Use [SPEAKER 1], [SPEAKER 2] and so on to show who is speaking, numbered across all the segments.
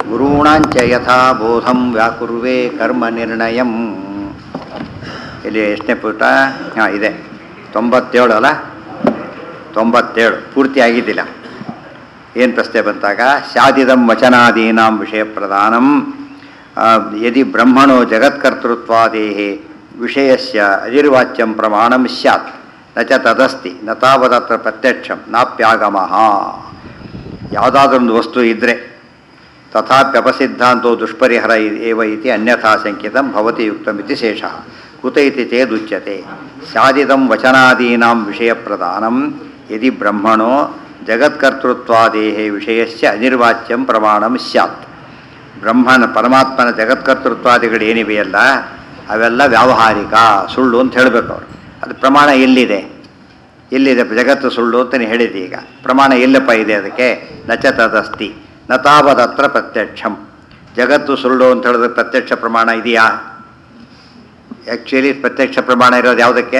[SPEAKER 1] ಗುರುಣಾಂಚ ಯಥಾ ಬೋಧಂ ವ್ಯಾಕುರ್ವೇ ಕರ್ಮ ನಿರ್ಣಯಂ ಇಲ್ಲಿ ಎಷ್ಟನೇ ಪುಟ ಹಾಂ ಇದೆ ತೊಂಬತ್ತೇಳು ಅಲ್ಲ ತೊಂಬತ್ತೇಳು ಪೂರ್ತಿ ಆಗಿದ್ದಿಲ್ಲ ಏನು ಪ್ರಶ್ನೆ ಬಂತಾಗ ಶಾದಿದಂ ವಚನಾದೀನಾಂ ವಿಷಯ ಪ್ರಧಾನಂ ಆ, ಯದಿ ಬ್ರಹ್ಮಣೋ ಜಗತ್ಕರ್ತೃತ್ವಾದೇಹಿ ವಿಷಯಸ್ಯ ಅಜಿರ್ವಾಚ್ಯಂ ಪ್ರಮಾಣಂ ಸ್ಯಾತ್ ನ ಚ ತದಸ್ತಿ ನ ತಾವದತ್ರ ಪ್ರತ್ಯಕ್ಷಂ ನಾಪ್ಯಾಗಮಃ ಯಾವುದಾದ್ರೊಂದು ವಸ್ತು ಇದ್ದರೆ ತಥಾಪ್ಯಪಸಿದ್ಧಾಂತೋ ದುಷ್ಪರಿಹರ ಇ- ಏವ ಇತಿ ಅನ್ಯಥಾ ಸಂಕಿತಂ ಭವತಿ ಯುಕ್ತಮಿತಿ ಶೇಷಃ ಕುತ ಇತಿ ಚೇದುಚ್ಯತೆ ಸ್ಯಾದಿದಂ ವಚನಾದೀನಾಂ ವಿಷಯಪ್ರಧಾನಂ ಯದಿ ಬ್ರಹ್ಮಣೋ ಜಗತ್ಕರ್ತೃತ್ವಾದೇಹೇ ವಿಷಯಸ್ಯ ಅನಿರ್ವಾಚ್ಯಂ ಪ್ರಮಾಣಂ ಸ್ಯಾತ್ ಬ್ರಹ್ಮನ ಪರಮಾತ್ಮನ ಜಗತ್ಕರ್ತೃತ್ವಾದಿಗಳು ಏನಿವೆಯಲ್ಲ ಅವೆಲ್ಲ ವ್ಯಾವಹಾರಿಕ ಸುಳ್ಳು ಅಂತ ಹೇಳಬೇಕು ಅವರು ಅದು ಪ್ರಮಾಣ ಎಲ್ಲಿದೆ ಎಲ್ಲಿದೆ ಜಗತ್ತು ಸುಳ್ಳು ಅಂತ ನೀನು ಹೇಳಿದೆ ಈಗ ಪ್ರಮಾಣ ಎಲ್ಲಪ್ಪ ಇದೆ ಅದಕ್ಕೆ ನಚ ತದಸ್ತಿ ನ ತಾವದತ್ರ ಪ್ರತ್ಯಕ್ಷಂ ಜಗತ್ತು ಸುಳ್ಳು ಅಂತ ಹೇಳಿದ್ರೆ ಪ್ರತ್ಯಕ್ಷ ಪ್ರಮಾಣ ಇದೆಯಾ ಆ್ಯಕ್ಚುಲಿ ಪ್ರತ್ಯಕ್ಷ ಪ್ರಮಾಣ ಇರೋದು ಯಾವುದಕ್ಕೆ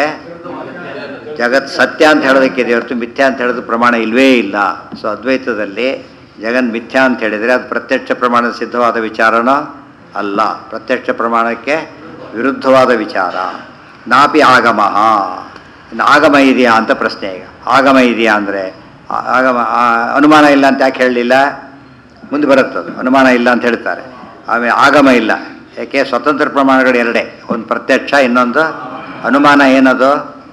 [SPEAKER 1] ಜಗತ್ ಸತ್ಯ ಅಂತ ಹೇಳೋದಕ್ಕಿದೆ ಹೊರತು ಮಿಥ್ಯಾ ಅಂತ ಹೇಳೋದು ಪ್ರಮಾಣ ಇಲ್ವೇ ಇಲ್ಲ ಸೊ ಅದ್ವೈತದಲ್ಲಿ ಜಗನ್ ಮಿಥ್ಯಾ ಅಂತ ಹೇಳಿದರೆ ಅದು ಪ್ರತ್ಯಕ್ಷ ಪ್ರಮಾಣದ ಸಿದ್ಧವಾದ ವಿಚಾರನೋ ಅಲ್ಲ ಪ್ರತ್ಯಕ್ಷ ಪ್ರಮಾಣಕ್ಕೆ ವಿರುದ್ಧವಾದ ವಿಚಾರ ನಾಪಿ ಆಗಮಃ ಇನ್ನು ಆಗಮ ಇದೆಯಾ ಅಂತ ಪ್ರಶ್ನೆ ಈಗ ಆಗಮ ಇದೆಯಾ ಅಂದರೆ ಆಗಮ ಆ, ಅನುಮಾನ ಇಲ್ಲ ಅಂತ ಯಾಕೆ ಹೇಳಲಿಲ್ಲ ಮುಂದೆ ಬರುತ್ತದು ಅನುಮಾನ ಇಲ್ಲ ಅಂತ ಹೇಳ್ತಾರೆ ಆಮೇಲೆ ಆಗಮ ಇಲ್ಲ ಯಾಕೆ ಸ್ವತಂತ್ರ ಪ್ರಮಾಣಗಳು ಎರಡೇ ಒಂದು ಪ್ರತ್ಯಕ್ಷ ಇನ್ನೊಂದು ಅನುಮಾನ ಏನದು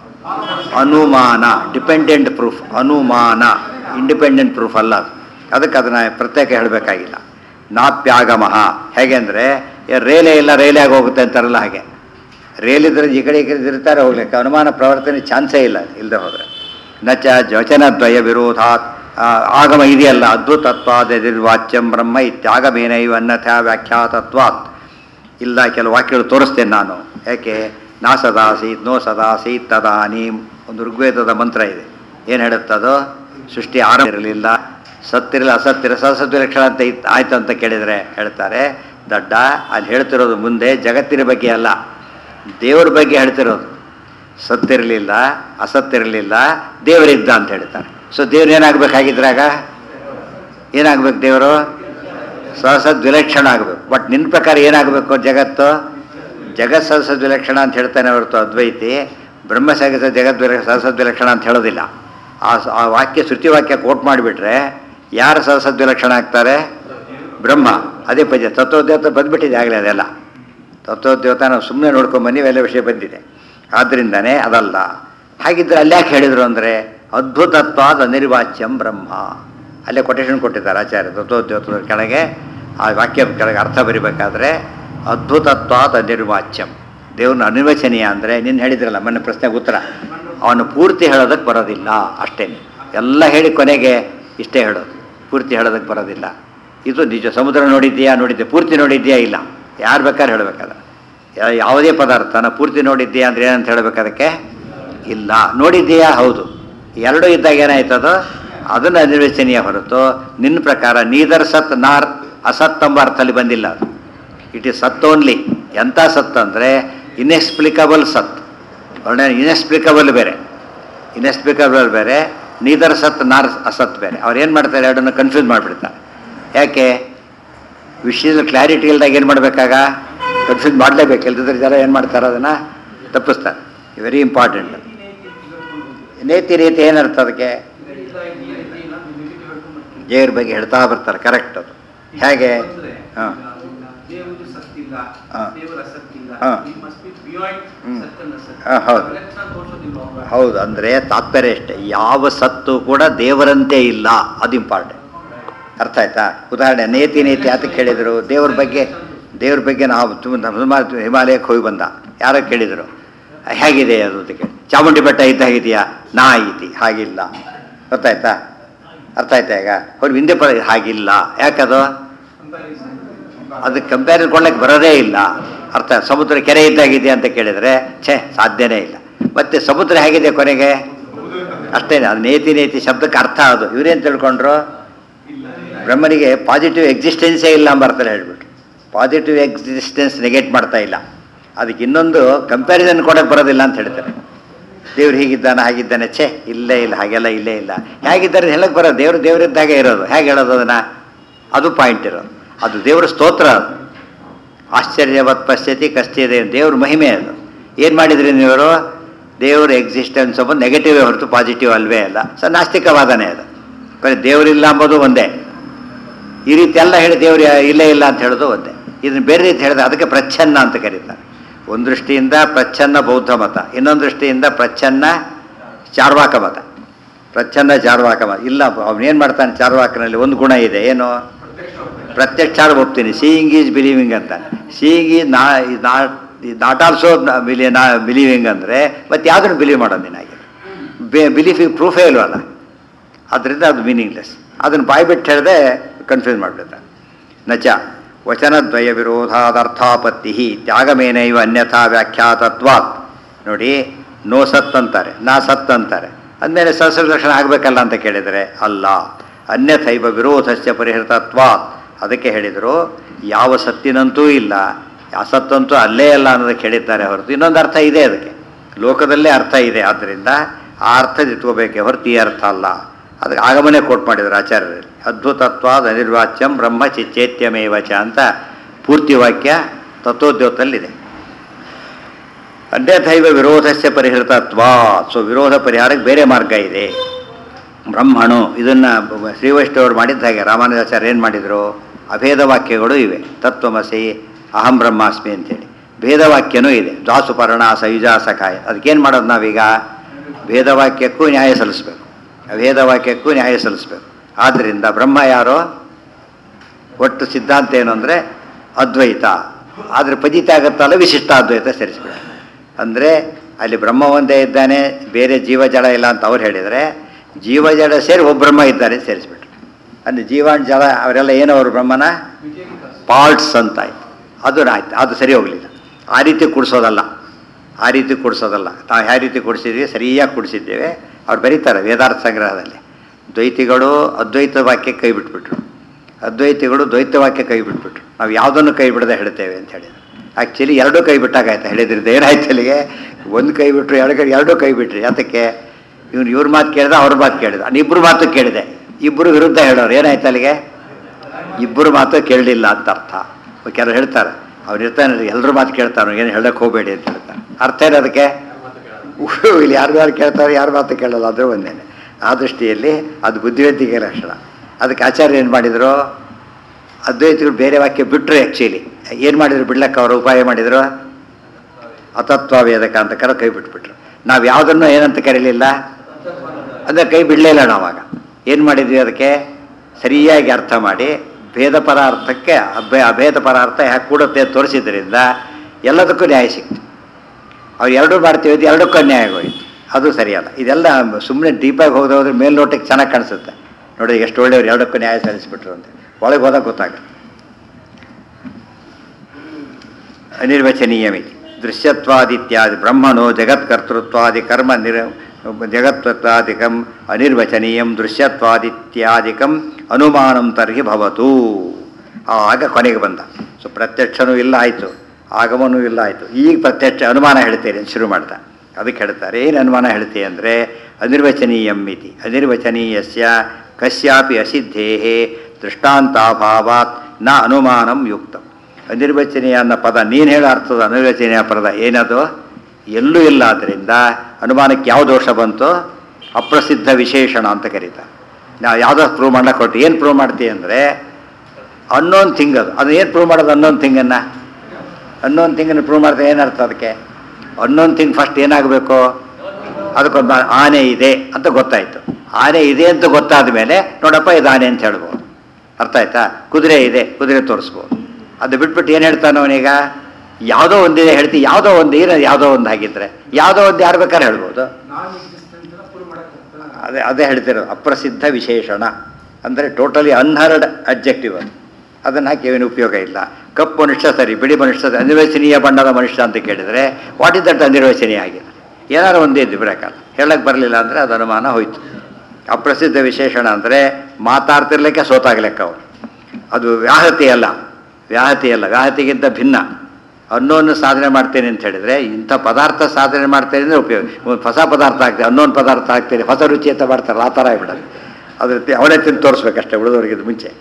[SPEAKER 1] ಅನುಮಾನ ಡಿಪೆಂಡೆಂಟ್ ಪ್ರೂಫ್ ಅನುಮಾನ ಇಂಡಿಪೆಂಡೆಂಟ್ ಪ್ರೂಫ್ ಅಲ್ಲ ಅದು ಅದಕ್ಕೆ ಅದನ್ನು ಪ್ರತ್ಯೇಕ ಹೇಳಬೇಕಾಗಿಲ್ಲ ನಾಪ್ಯಾಗಮಃ ಹೇಗೆ ಅಂದರೆ ರೇಲೇ ಇಲ್ಲ ರೇಲೇ ಆಗಿ ಹೋಗುತ್ತೆ ಅಂತಾರಲ್ಲ ಹಾಗೆ ರೇಲ್ ಇದ್ರೆ ಈ ಕಡೆ ಈ ಕಡೆ ಇರ್ತಾರೆ ಹೋಗ್ಲಿಕ್ಕೆ ಅನುಮಾನ ಪ್ರವರ್ತನೆ ಚಾನ್ಸೇ ಇಲ್ಲ ಇಲ್ಲದೆ ಹೋದರೆ ನಚ ವಚನದ್ವಯ ವಿರೋಧಾತ್ ಆ, ಆಗಮ ಇದೆಯಲ್ಲ ಅದ್ಭುತತ್ವಾದಿರ್ವಾಚ್ಯಂ ಬ್ರಹ್ಮ ಇತ್ಯಾಗಮೇನೈವ ಅನ್ಯಥಾ ವ್ಯಾಖ್ಯಾತತ್ವಾತ್ ಇಲ್ಲ ಕೆಲವು ವಾಕ್ಯಗಳು ತೋರಿಸ್ತೇನೆ ನಾನು ಯಾಕೆ ನಾ ಸದಾಸೀತ್ ನೋ ಸದಾಸೀತ್ ತದಾನೀಂ ಒಂದು ಋಗ್ವೇದದ ಮಂತ್ರ ಇದೆ ಏನು ಹೇಳುತ್ತದೋ ಸೃಷ್ಟಿ ಆರಂಭ ಇರಲಿಲ್ಲ ಸತ್ತಿರಲಿಲ್ಲ ಅಸತ್ತಿರ ಸಸತ್ವ ಲಕ್ಷಣ ಅಂತ ಇತ್ತು ಆಯ್ತು ಅಂತ ಕೇಳಿದರೆ ಹೇಳ್ತಾರೆ ದಡ್ಡ ಅಲ್ಲಿ ಹೇಳ್ತಿರೋದು ಮುಂದೆ ಜಗತ್ತಿನ ಬಗ್ಗೆ ಅಲ್ಲ ದೇವ್ರ ಬಗ್ಗೆ ಹೇಳ್ತಿರೋದು ಸತ್ತಿರಲಿಲ್ಲ ಅಸತ್ತಿರಲಿಲ್ಲ ದೇವರಿದ್ದ ಅಂತ ಹೇಳ್ತಾರೆ ಸೊ ದೇವ್ರು ಏನಾಗಬೇಕಾಗಿದ್ರಾಗ ಏನಾಗಬೇಕು ದೇವರು ಸಹಸದ್ ವಿಲಕ್ಷಣ ಆಗಬೇಕು ಬಟ್ ನಿನ್ನ ಪ್ರಕಾರ ಏನಾಗಬೇಕು ಜಗತ್ತು ಜಗತ್ ಸಹಸದ್ ವಿಲಕ್ಷಣ ಅಂತ ಹೇಳ್ತಾನೆ ಹೊರತು ಅದ್ವೈತಿ ಬ್ರಹ್ಮ ಸಹಸ ಜಗದ್ ವಿಲ ಸಹಸದ್ ವಿಲಕ್ಷಣ ಅಂತ ಹೇಳೋದಿಲ್ಲ ಆ ಸ- ಆ ವಾಕ್ಯ ಶ್ರುತಿ ವಾಕ್ಯ ಕೋಟ್ ಮಾಡಿಬಿಟ್ರೆ ಯಾರು ಸಹಸದ್ ವಿಲಕ್ಷಣ ಆಗ್ತಾರೆ ಬ್ರಹ್ಮ ಅದೇ ಪದ್ಯ ತತ್ವೋದ್ಯೋತ ಬಂದ್ಬಿಟ್ಟಿದೆ ಆಗಲೇ ಅದೆಲ್ಲ ತತ್ವೋದ್ಯೋತ ನಾವು ಸುಮ್ಮನೆ ನೋಡ್ಕೊಂಬನ್ನಿ ಇವೆಲ್ಲ ವಿಷಯ ಬಂದಿದೆ ಆದ್ದರಿಂದನೇ ಅದಲ್ಲ ಹಾಗಿದ್ರೆ ಅಲ್ಲಿ ಯಾಕೆ ಹೇಳಿದರು ಅಂದರೆ ಅದ್ಭುತತ್ವಾದ ಅನಿರ್ವಾಚ್ಯಂ ಬ್ರಹ್ಮ ಅಲ್ಲೇ ಕೊಟೇಶನ್ ಕೊಟ್ಟಿದ್ದಾರೆ ಆಚಾರ್ಯ ತತ್ವೋದ್ಯೋತದ ಕೆಳಗೆ ಆ ವಾಕ್ಯ ಕೆಳಗೆ ಅರ್ಥ ಬರಿಬೇಕಾದ್ರೆ ಅದ್ಭುತತ್ವಾದ ಅನಿರ್ವಾಚ್ಯಂ ದೇವ್ರನ್ನ ಅನಿರ್ವಚನೀಯ ಅಂದರೆ ನಿನ್ನ ಹೇಳಿದ್ರಲ್ಲ ಮೊನ್ನೆ ಪ್ರಶ್ನೆಗೆ ಉತ್ತರ ಅವನು ಪೂರ್ತಿ ಹೇಳೋದಕ್ಕೆ ಬರೋದಿಲ್ಲ ಅಷ್ಟೇ ಎಲ್ಲ ಹೇಳಿ ಕೊನೆಗೆ ಇಷ್ಟೇ ಹೇಳೋದು ಪೂರ್ತಿ ಹೇಳೋದಕ್ಕೆ ಬರೋದಿಲ್ಲ ಇದು ನಿಜ ಸಮುದ್ರ ನೋಡಿದ್ದೀಯಾ ನೋಡಿದ್ದೆ ಪೂರ್ತಿ ನೋಡಿದ್ದೀಯಾ ಇಲ್ಲ ಯಾರು ಬೇಕಾದ್ರೆ ಹೇಳಬೇಕಾದ್ರೆ ಯಾ- ಯಾವುದೇ ಪದಾರ್ಥನ ಪೂರ್ತಿ ನೋಡಿದ್ದೀಯಾ ಅಂದ್ರೆ ಏನಂತ ಹೇಳಬೇಕು ಅದಕ್ಕೆ ಇಲ್ಲ ನೋಡಿದ್ದೀಯಾ ಹೌದು ಎರಡೂ ಇದ್ದಾಗ ಏನಾಯ್ತದು ಅದನ್ನು ಅನಿರ್ವಚನೀಯ ಹೊರತು ನಿನ್ನ ಪ್ರಕಾರ ನೀದರ್ ಸತ್ ನಾರ್ ಅಸತ್ ಎಂಬ ಅರ್ಥದಲ್ಲಿ ಬಂದಿಲ್ಲ ಅದು ಇಟ್ ಈಸ್ ಸತ್ ಓನ್ಲಿ ಎಂಥ ಸತ್ ಅಂದರೆ ಇನ್ಎಕ್ಸ್ಪ್ಲಿಕಬಲ್ ಸತ್ ವರ್ಣ ಇನ್ಎಕ್ಸ್ಪ್ಲಿಕಬಲ್ ಬೇರೆ ಇನ್ಎಕ್ಸ್ಪ್ಲಿಕಬಲ್ ಬೇರೆ ನೀದರ್ ಸತ್ ನಾರ್ ಅಸತ್ ಬೇರೆ ಅವ್ರು ಏನು ಮಾಡ್ತಾರೆ ಎರಡನ್ನು ಕನ್ಫ್ಯೂಸ್ ಮಾಡಿಬಿಡ್ತಾರೆ ಯಾಕೆ ವಿಷಯದಲ್ಲಿ ಕ್ಲಾರಿಟಿ ಇಲ್ದಾಗ ಏನು ಮಾಡಬೇಕಾಗ ಕನ್ಫ್ಯೂಸ್ ಮಾಡಲೇಬೇಕು ಇಲ್ದಿದ್ರೆ ಜನ ಏನು ಮಾಡ್ತಾರೆ ಅದನ್ನು ತಪ್ಪಿಸ್ತಾರೆ ವೆರಿ ಇಂಪಾರ್ಟೆಂಟ್ ನೇತಿ ರೀತಿ ಏನರ್ಥ ಅದಕ್ಕೆ ದೇವ್ರ ಬಗ್ಗೆ ಹೇಳ್ತಾ ಬರ್ತಾರೆ ಕರೆಕ್ಟ್ ಅದು ಹೇಗೆ ಹಾಂ
[SPEAKER 2] ದೇವರು ಸತ್ತಿಲ್ಲ
[SPEAKER 1] ಹಾ.
[SPEAKER 2] ದೇವರ ಸತ್ತಿಲ್ಲ
[SPEAKER 1] ಹಾ.
[SPEAKER 2] He must be beyond
[SPEAKER 1] ಹ್ಮ್.
[SPEAKER 2] ಸತ್ತನ್ನ ಸತ್ತ.
[SPEAKER 1] ಹಾ, ಹೌದು.
[SPEAKER 2] ವಿಲಕ್ಷಣ ತೋರ್ಸೋದಿಲ್ಲ ಅವ್ರು.
[SPEAKER 1] ಹೌದು ಅಂದರೆ ತಾತ್ಪರ್ಯ ಅಷ್ಟೇ ಯಾವ ಸತ್ತು ಕೂಡ ದೇವರಂತೆ ಇಲ್ಲ ಅದು ಇಂಪಾರ್ಟೆಂಟ್ ಅರ್ಥ ಆಯ್ತಾ ಉದಾಹರಣೆ ನೇತಿ ನೇತಿ ಯಾತಕ್ಕೆ ಕೇಳಿದರು ದೇವ್ರ ಬಗ್ಗೆ ದೇವ್ರ ಬಗ್ಗೆ ನಾವು ತುಂಬ ನಮ್ಮ ಹಿಮಾಲಯಕ್ಕೆ ಹೋಗಿ ಬಂದ ಯಾರೋ ಕೇಳಿದರು ಹೇಗಿದೆ ಅದು ಅಂತ ಕೇಳಿ ಚಾಮುಂಡಿ ಬೆಟ್ಟ ಇದ್ದಾಗಿದೆಯಾ ನಾ ಐತಿ ಹಾಗಿಲ್ಲ ಗೊತ್ತಾಯ್ತಾ ಅರ್ಥ ಆಯ್ತಾ ಈಗ ಅವ್ರು ಹಿಂದೆ ಪದ ಹಾಗಿಲ್ಲ ಯಾಕದು ಅದಕ್ಕೆ ಕಂಪೇರ್ ಕೊಡ್ಲಿಕ್ಕೆ ಬರೋದೇ ಇಲ್ಲ ಅರ್ಥ ಸಮುದ್ರ ಕೆರೆ ಇದ್ದಾಗಿದೆ ಅಂತ ಕೇಳಿದರೆ ಛೇ ಸಾಧ್ಯನೇ ಇಲ್ಲ ಮತ್ತೆ ಸಮುದ್ರ ಹೇಗಿದೆ ಕೊನೆಗೆ ಅಷ್ಟೇ ಅದು ನೇತಿ ನೇತಿ ಶಬ್ದಕ್ಕೆ ಅರ್ಥ ಅದು ಇವರೇನು ತಿಳ್ಕೊಂಡ್ರು ಬ್ರಹ್ಮನಿಗೆ ಪಾಸಿಟಿವ್ ಎಕ್ಸಿಸ್ಟೆನ್ಸೇ ಇಲ್ಲ ಎಂಬ ಅರ್ಥದಲ್ಲಿ ಹೇಳ್ಬಿಟ್ರು ಪಾಸಿಟಿವ್ ಎಕ್ಸಿಸ್ಟೆನ್ಸ್ ನೆಗೆಟ್ ಮಾಡ್ತಾ ಇಲ್ಲ ಅದಕ್ಕೆ ಇನ್ನೊಂದು ಕಂಪ್ಯಾರಿಸನ್ ಕೊಡೋಕ್ಕೆ ಬರೋದಿಲ್ಲ ಅಂತ ಹೇಳ್ತಾರೆ ದೇವ್ರು ಹೀಗಿದ್ದಾನೆ ಹಾಗಿದ್ದಾನೆ ಛೇ ಇಲ್ಲೇ ಇಲ್ಲ ಹಾಗೆಲ್ಲ ಇಲ್ಲೇ ಇಲ್ಲ ಹೇಗಿದ್ದಾರೆ ಹೇಳಕ್ಕೆ ಬರೋದು ದೇವ್ರು ದೇವರಿದ್ದಾಗೆ ಇರೋದು ಹೇಗೆ ಹೇಳೋದು ಅದನ್ನು ಅದು ಪಾಯಿಂಟ್ ಇರೋದು ಅದು ದೇವರ ಸ್ತೋತ್ರ ಅದು ಆಶ್ಚರ್ಯವತ್ ಪಶ್ಯತಿ ಕಷ್ಟಿದೆ ದೇವ್ರ ಮಹಿಮೆ ಅದು ಏನು ಮಾಡಿದ್ರಿ ನೀವರು ದೇವ್ರ ಎಕ್ಸಿಸ್ಟೆನ್ಸ್ ಒಬ್ಬ ನೆಗೆಟಿವ್ ಹೊರತು ಪಾಸಿಟಿವ್ ಅಲ್ವೇ ಅಲ್ಲ ಸೊ ನಾಸ್ತಿಕವಾದನೆ ಅದು ಬರೀ ದೇವರಿಲ್ಲ ಅಂಬೋದು ಒಂದೇ ಈ ರೀತಿ ಎಲ್ಲ ಹೇಳಿ ದೇವ್ರು ಯಾ- ಇಲ್ಲೇ ಇಲ್ಲ ಅಂತ ಹೇಳೋದು ಒಂದೇ ಇದನ್ನು ಬೇರೆ ರೀತಿ ಹೇಳಿದ್ರೆ ಅದಕ್ಕೆ ಪ್ರಚ್ಛನ್ನ ಅಂತ ಕರೀತಾರೆ ಒಂದು ದೃಷ್ಟಿಯಿಂದ ಪ್ರಚ್ಛನ್ನ ಬೌದ್ಧ ಮತ ಇನ್ನೊಂದು ದೃಷ್ಟಿಯಿಂದ ಪ್ರಚ್ಛನ್ನ ಚಾರ್ವಾಕ ಮತ ಪ್ರಚ್ಛನ್ನ ಚಾರ್ವಾಕ ಮತ ಇಲ್ಲ ಅವನೇನು ಮಾಡ್ತಾನೆ ಚಾರ್ವಾಕನಲ್ಲಿ ಒಂದು ಗುಣ ಇದೆ ಏನು ಪ್ರತ್ಯಕ್ಷ ಒಪ್ತೀನಿ ಸೀಯಿಂಗ್ ಈಸ್ ಬಿಲೀವಿಂಗ್ ಅಂತ ಸೀಯಿಂಗ್ ಈಸ್ ನಾ ನಾಟ್ ನಾಟ್ ಆಲ್ಸೋ ಬಿಲಿ ನಾ ಬಿಲೀವಿಂಗ್ ಅಂದರೆ ಮತ್ತೆ ಯಾವುದನ್ನು ಬಿಲೀವ್ ಮಾಡೋದು ನೀನಾಗಿ ಬೆ ಬಿಲೀಫಿಗೆ ಪ್ರೂಫೇ ಇಲ್ವಲ್ಲ ಅದರಿಂದ ಅದು ಮೀನಿಂಗ್ಲೆಸ್ ಅದನ್ನು ಬಾಯ್ಬಿಟ್ಟು ಹೇಳಿದೆ ಕನ್ಫ್ಯೂಸ್ ಮಾಡಿಬಿಡ್ತಾರೆ ನಚ ವಚನದ್ವಯ ವಿರೋಧಾದರ್ಥಾಪತ್ತಿ ತ್ಯಾಗಮೇನೈವ ಅನ್ಯಥಾ ವ್ಯಾಖ್ಯಾತತ್ವಾತ್ ನೋಡಿ ನೋ ಸತ್ ಅಂತಾರೆ ನಾ ಸತ್ ಅಂತಾರೆ ಅಂದಮೇಲೆ ಸಹಸ್ರದರ್ಶನ ಆಗಬೇಕಲ್ಲ ಅಂತ ಕೇಳಿದರೆ ಅಲ್ಲ ಅನ್ಯಥೈವ ವಿರೋಧಸ್ಯ ಪರಿಹೃತತ್ವಾತ್ ಅದಕ್ಕೆ ಹೇಳಿದರು ಯಾವ ಸತ್ತಿನಂತೂ ಇಲ್ಲ ಅಸತ್ತಂತೂ ಅಲ್ಲೇ ಅಲ್ಲ ಅನ್ನೋದಕ್ಕೆ ಹೇಳಿದ್ದಾರೆ ಹೊರತು ಇನ್ನೊಂದು ಅರ್ಥ ಇದೆ ಅದಕ್ಕೆ ಲೋಕದಲ್ಲೇ ಅರ್ಥ ಇದೆ ಆದ್ದರಿಂದ ಆ ಅರ್ಥ ಇಟ್ಕೋಬೇಕೆ ಹೊರತು ಈ ಅರ್ಥ ಅಲ್ಲ ಅದಕ್ಕೆ ಆಗಮನೆ ಕೋಟ್ ಮಾಡಿದರು ಆಚಾರ್ಯರಲ್ಲಿ ಅದ್ಭುತತ್ವಾದ ಅನಿರ್ವಾಚ್ಯಂ ಬ್ರಹ್ಮ ಚಿಚ್ಚೇತ್ಯಮೇವ ಚ ಅಂತ ಪೂರ್ತಿ ವಾಕ್ಯ ತತ್ವೋದ್ಯೋತಲ್ಲಿದೆ ಅನ್ಯಥೈವ ವಿರೋಧಸ್ಯ ಪರಿಹೃತತ್ವ ಸೊ ವಿರೋಧ ಪರಿಹಾರಕ್ಕೆ ಬೇರೆ ಮಾರ್ಗ ಇದೆ ಬ್ರಹ್ಮಣು ಇದನ್ನು ಶ್ರೀ ವೈಷ್ಣವರು ಮಾಡಿದ್ದ ಹಾಗೆ ರಾಮಾನುಜಾಚಾರ್ಯ ಏನು ಮಾಡಿದರು ಅಭೇದ ವಾಕ್ಯಗಳು ಇವೆ ತತ್ವಮಸಿ ಅಹಂ ಬ್ರಹ್ಮಾಸ್ಮಿ ಅಂತೇಳಿ ಭೇದವಾಕ್ಯನೂ ಇದೆ ದ್ವಾಸುಪರ್ಣ ಸಯುಜಾ ಸಖಾಯ ಅದಕ್ಕೇನು ಮಾಡೋದು ನಾವೀಗ ಭೇದವಾಕ್ಯಕ್ಕೂ ನ್ಯಾಯ ಸಲ್ಲಿಸಬೇಕು ಅಭೇದವಾಕ್ಯಕ್ಕೂ ನ್ಯಾಯ ಸಲ್ಲಿಸಬೇಕು ಆದ್ದರಿಂದ ಬ್ರಹ್ಮ ಯಾರೋ ಒಟ್ಟು ಸಿದ್ಧಾಂತ ಏನು ಅಂದರೆ ಅದ್ವೈತ ಆದರೆ ಪಜಿತ ಆಗುತ್ತಲ್ಲ ವಿಶಿಷ್ಟ ಅದ್ವೈತ ಸೇರಿಸ್ಬಿಡ ಅಂದರೆ ಅಲ್ಲಿ ಬ್ರಹ್ಮ ಒಂದೇ ಇದ್ದಾನೆ ಬೇರೆ ಜೀವಜಡ ಇಲ್ಲ ಅಂತ ಅವ್ರು ಹೇಳಿದರೆ ಜೀವಜಡ ಸೇರಿ ಒಬ್ಬ ಬ್ರಹ್ಮ ಇದ್ದಾನೆ ಸೇರಿಸ್ಬಿಟ್ರು ಅಂದರೆ ಜೀವಾಣ್ ಜಡ ಅವರೆಲ್ಲ ಏನು ಅವರು ಬ್ರಹ್ಮನ ಪಾರ್ಟ್ಸ್ ಅಂತ ಆಯ್ತು ಅದು ಆಯ್ತು ಅದು ಸರಿ ಹೋಗಲಿಲ್ಲ ಆ ರೀತಿ ಕೂಡಿಸೋದಲ್ಲ ಆ ರೀತಿ ಕೂಡಿಸೋದಲ್ಲ ನಾವು ಯಾವ ರೀತಿ ಕೂಡಿಸಿದ್ವಿ ಸರಿಯಾಗಿ ಕೂಡಿಸಿದ್ದೇವೆ ಅವ್ರು ಬರೀತಾರೆ ವೇದಾರ್ಥ ಸಂಗ್ರಹದಲ್ಲಿ ದ್ವೈತಿಗಳು ಅದ್ವೈತ ವಾಕ್ಯ ಕೈ ಬಿಟ್ಬಿಟ್ರು ಅದ್ವೈತಿಗಳು ದ್ವೈತ ವಾಕ್ಯ ಕೈ ಬಿಟ್ಬಿಟ್ರು ನಾವು ಯಾವುದನ್ನು ಕೈ ಬಿಡದೆ ಹೇಳ್ತೇವೆ ಅಂತ ಹೇಳಿದ್ರು ಆ್ಯಕ್ಚುಲಿ ಎರಡೂ ಕೈ ಬಿಟ್ಟಾಗಾಯ್ತು ಹೇಳಿದ್ರಿಂದ ಏನಾಯ್ತು ಅಲ್ಲಿಗೆ ಒಂದು ಕೈ ಬಿಟ್ಟರು ಎರಡು ಕೈ ಎರಡೂ ಕೈ ಬಿಟ್ರಿ ಅದಕ್ಕೆ ಇವ್ನು ಇವ್ರ ಮಾತು ಕೇಳಿದ ಅವ್ರ ಮಾತು ಕೇಳಿದ ಇಬ್ಬರು ಮಾತು ಕೇಳಿದೆ ಇಬ್ಬರು ವಿರುದ್ಧ ಹೇಳೋರು ಏನಾಯ್ತು ಅಲ್ಲಿಗೆ ಇಬ್ಬರು ಮಾತು ಕೇಳಲಿಲ್ಲ ಅಂತ ಅರ್ಥ ಕೆಲವರು ಹೇಳ್ತಾರೆ ಅವ್ರು ಇರ್ತಾನೆ ಎಲ್ಲರೂ ಮಾತು ಕೇಳ್ತಾನೆ ಏನು ಹೇಳಕ್ಕೆ ಹೋಗಬೇಡಿ ಅಂತ ಹೇಳ್ತಾರೆ ಅರ್ಥ ಏನು ಅದಕ್ಕೆ ಇಲ್ಲಿ ಯಾರು ಯಾರು ಕೇಳ್ತಾರೆ ಯಾರು ಮಾತು ಕೇಳಲ್ಲ ಅದ್ರ ಒಂದೇನೆ ಆ ದೃಷ್ಟಿಯಲ್ಲಿ ಅದು ಬುದ್ಧಿವಂತಿಕೆ ಲಕ್ಷಣ ಅದಕ್ಕೆ ಆಚಾರ್ಯ ಏನು ಮಾಡಿದರು ಅದ್ವೈತಿಗಳು ಬೇರೆ ವಾಕ್ಯ ಬಿಟ್ಟರು ಆ್ಯಕ್ಚುಲಿ ಏನು ಮಾಡಿದ್ರು ಬಿಡ್ಲಕ್ಕೆ ಅವರು ಉಪಾಯ ಮಾಡಿದರು ಅತತ್ವ ವೇದಕ ಅಂತ ಕರ ಕೈ ಬಿಟ್ಬಿಟ್ರು ನಾವು ಯಾವುದನ್ನು ಏನಂತ ಕರೀಲಿಲ್ಲ ಅಂದರೆ ಕೈ ಬಿಡಲೇ ಇಲ್ಲ ನಾವಾಗ ಏನು ಮಾಡಿದ್ವಿ ಅದಕ್ಕೆ ಸರಿಯಾಗಿ ಅರ್ಥ ಮಾಡಿ ಭೇದ ಪರಾರ್ಥಕ್ಕೆ ಅಭೇ ಅಭೇದ ಪರಾರ್ಥ ಯಾಕೆ ಕೂಡುತ್ತೆ ಅಂತ ತೋರಿಸಿದ್ರಿಂದ ಎಲ್ಲದಕ್ಕೂ ನ್ಯಾಯ ಸಿಕ್ತು ಅವ್ರು ಎರಡೂ ಮಾಡ್ತೀವಿ ಅದು ಎರಡಕ್ಕೂ ಅನ್ಯಾಯ ಆಗೋಯ್ತು ಅದು ಸರಿಯಲ್ಲ ಇದೆಲ್ಲ ಸುಮ್ಮನೆ ಡೀಪಾಗಿ ಹೋದ್ರೆ ಮೇಲ್ನೋಟಕ್ಕೆ ಚೆನ್ನಾಗಿ ಕಾಣಿಸುತ್ತೆ ನೋಡಿ ಎಷ್ಟು ಒಳ್ಳೆಯವ್ರು ಎರಡಕ್ಕೂ ನ್ಯಾಯ ಸಲ್ಲಿಸ್ಬಿಟ್ರು ಅಂತ ಒಳಗೆ ಹೋದಾಗ ಗೊತ್ತಾಗುತ್ತೆ ಅನಿರ್ವಚನೀಯಮಿತಿ ದೃಶ್ಯತ್ವಾದಿತ್ಯಾದಿ ಬ್ರಹ್ಮಣೋ ಜಗತ್ಕರ್ತೃತ್ವಾದಿ ಕರ್ಮ ನಿರ ಜಗತ್ವತ್ವಾದಿಕಂ ಅನಿರ್ವಚನೀಯಂ ದೃಶ್ಯತ್ವಾದಿತ್ಯಾದಿಕಂ ಅನುಮಾನಂ ತರ್ಹಿ ಭವತು ಆಗ ಕೊನೆಗೆ ಬಂದ ಸೊ ಪ್ರತ್ಯಕ್ಷನೂ ಇಲ್ಲ ಆಯಿತು ಆಗಮನೂ ಇಲ್ಲ ಆಯಿತು ಈಗ ಪ್ರತ್ಯಕ್ಷ ಅನುಮಾನ ಹೇಳ್ತೇನೆ ಅಂತ ಶುರು ಮಾಡ್ದ ಅದಕ್ಕೆ ಹೇಳ್ತಾರೆ ಏನು ಅನುಮಾನ ಹೇಳ್ತೀವಿ ಅಂದರೆ ಅನಿರ್ವಚನೀಯಂ ಇತಿ ಅನಿರ್ವಚನೀಯಸ್ಯ ಕಸ್ಯಾಪಿ ಅಸಿದ್ಧೇ ದೃಷ್ಟಾಂತಾಭಾವಾತ್ ನ ಅನುಮಾನಂ ಯುಕ್ತಂ ಅನಿರ್ವಚನೀಯ ಅನ್ನೋ ಪದ ನೀನು ಹೇಳೋ ಅರ್ಥದ ಅನಿರ್ವಚನೀಯ ಪದ ಏನದು ಎಲ್ಲೂ ಇಲ್ಲ ಆದ್ದರಿಂದ ಅನುಮಾನಕ್ಕೆ ಯಾವ ದೋಷ ಬಂತು ಅಪ್ರಸಿದ್ಧ ವಿಶೇಷಣ ಅಂತ ಕರೀತಾರೆ ನಾವು ಯಾವುದೋ ಪ್ರೂವ್ ಮಾಡಕ್ಕೆ ಕೊಟ್ಟು ಏನು ಪ್ರೂವ್ ಮಾಡ್ತೀವಿ ಅಂದರೆ ಅನ್ನೋನ್ ಥಿಂಗ್ ಅದು ಅದು ಏನು ಪ್ರೂವ್ ಮಾಡೋದು ಅನ್ನೋನ್ ಥಿಂಗನ್ನು ಅನ್ನೋನ್ ಥಿಂಗನ್ನು ಪ್ರೂವ್ ಮಾಡಿದ್ರೆ ಏನರ್ಥ ಅದಕ್ಕೆ ಅನ್ನೋನ್ ಥಿಂಗ್ ಫಸ್ಟ್ ಏನಾಗಬೇಕು ಅದಕ್ಕೊಂದು ಆನೆ ಇದೆ ಅಂತ ಗೊತ್ತಾಯಿತು ಆನೆ ಇದೆ ಅಂತ ಗೊತ್ತಾದ ಮೇಲೆ ನೋಡಪ್ಪ ಇದು ಆನೆ ಅಂತ ಹೇಳ್ಬೋದು ಅರ್ಥ ಆಯ್ತಾ ಕುದುರೆ ಇದೆ ಕುದುರೆ ತೋರಿಸ್ಬೋದು ಅದು ಬಿಟ್ಬಿಟ್ಟು ಏನು ಹೇಳ್ತಾನೆ ಅವನೀಗ ಯಾವುದೋ ಒಂದಿದೆ ಹೇಳ್ತೀವಿ ಯಾವುದೋ ಒಂದು ಏನು ಯಾವುದೋ ಒಂದು ಹಾಗಿದ್ರೆ ಯಾವುದೋ ಒಂದು ಯಾರು ಬೇಕಾದ್ರೆ ಹೇಳ್ಬೋದು
[SPEAKER 2] ನಾನ್ ಎಕ್ಸಿಸ್ಟೆಂಟ್ ಪ್ರೂವ್ ಮಾಡಕ್ಕೆ
[SPEAKER 1] ಅದೇ ಅದೇ ಹೇಳ್ತಿರೋದು ಅಪ್ರಸಿದ್ಧ ವಿಶೇಷಣ ಅಂದರೆ ಟೋಟಲಿ ಅನ್ಹರ್ಡ್ ಅಬ್ಜೆಕ್ಟಿವ್ ಅದು ಅದನ್ನು ಹಾಕಿ ಏನು ಉಪಯೋಗ ಇಲ್ಲ ಕಪ್ಪು ಮನುಷ್ಯ ಸರಿ ಬಿಳಿ ಮನುಷ್ಯ ಸರಿ ಅನಿರ್ವಚನೀಯ ಬಣ್ಣದ ಮನುಷ್ಯ ಅಂತ ಕೇಳಿದರೆ ವಾಟ್ ಇಸ್ ದಟ್ ಅನಿರ್ವಚನೀಯ ಆಗಿದೆ ಏನಾರು ಒಂದೇ ಇದ್ದು ಬಿಡಕ್ಕಲ್ಲ ಹೇಳಕ್ಕೆ ಬರಲಿಲ್ಲ ಅಂದರೆ ಅದು ಅನುಮಾನ ಹೋಯ್ತು ಅಪ್ರಸಿದ್ಧ ವಿಶೇಷಣ ಅಂದರೆ ಮಾತಾಡ್ತಿರ್ಲಿಕ್ಕೆ ಸೋತಾಗ್ಲಿಕ್ಕೆ ಅವರು ಅದು ವ್ಯಾಹತಿ ಅಲ್ಲ ವ್ಯಾಹತಿ ಅಲ್ಲ ವ್ಯಾಹತಿಗಿಂತ ಭಿನ್ನ ಅನ್ನೋನ್ನು ಸಾಧನೆ ಮಾಡ್ತೇನೆ ಅಂತ ಹೇಳಿದರೆ ಇಂಥ ಪದಾರ್ಥ ಸಾಧನೆ ಮಾಡ್ತೇನೆ ಅಂದರೆ ಉಪಯೋಗ ಒಂದು ಹೊಸ ಪದಾರ್ಥ ಆಗ್ತದೆ ಅನ್ನೋನ್ ಪದಾರ್ಥ ಆಗ್ತೇನೆ ಹೊಸ ರುಚಿ ಅಂತ ಮಾಡ್ತಾರಲ್ಲ ಆ ಥರ ಆಗ್ಬಿಡೋದು ಅದ್ರ ತಿ- ಅವಳೇ ತಿಂದು ತೋರಿಸ್ಬೇಕಷ್ಟೇ ಉಳಿದವ್ರಿಗೆ ಇದು ಮುಂಚೆ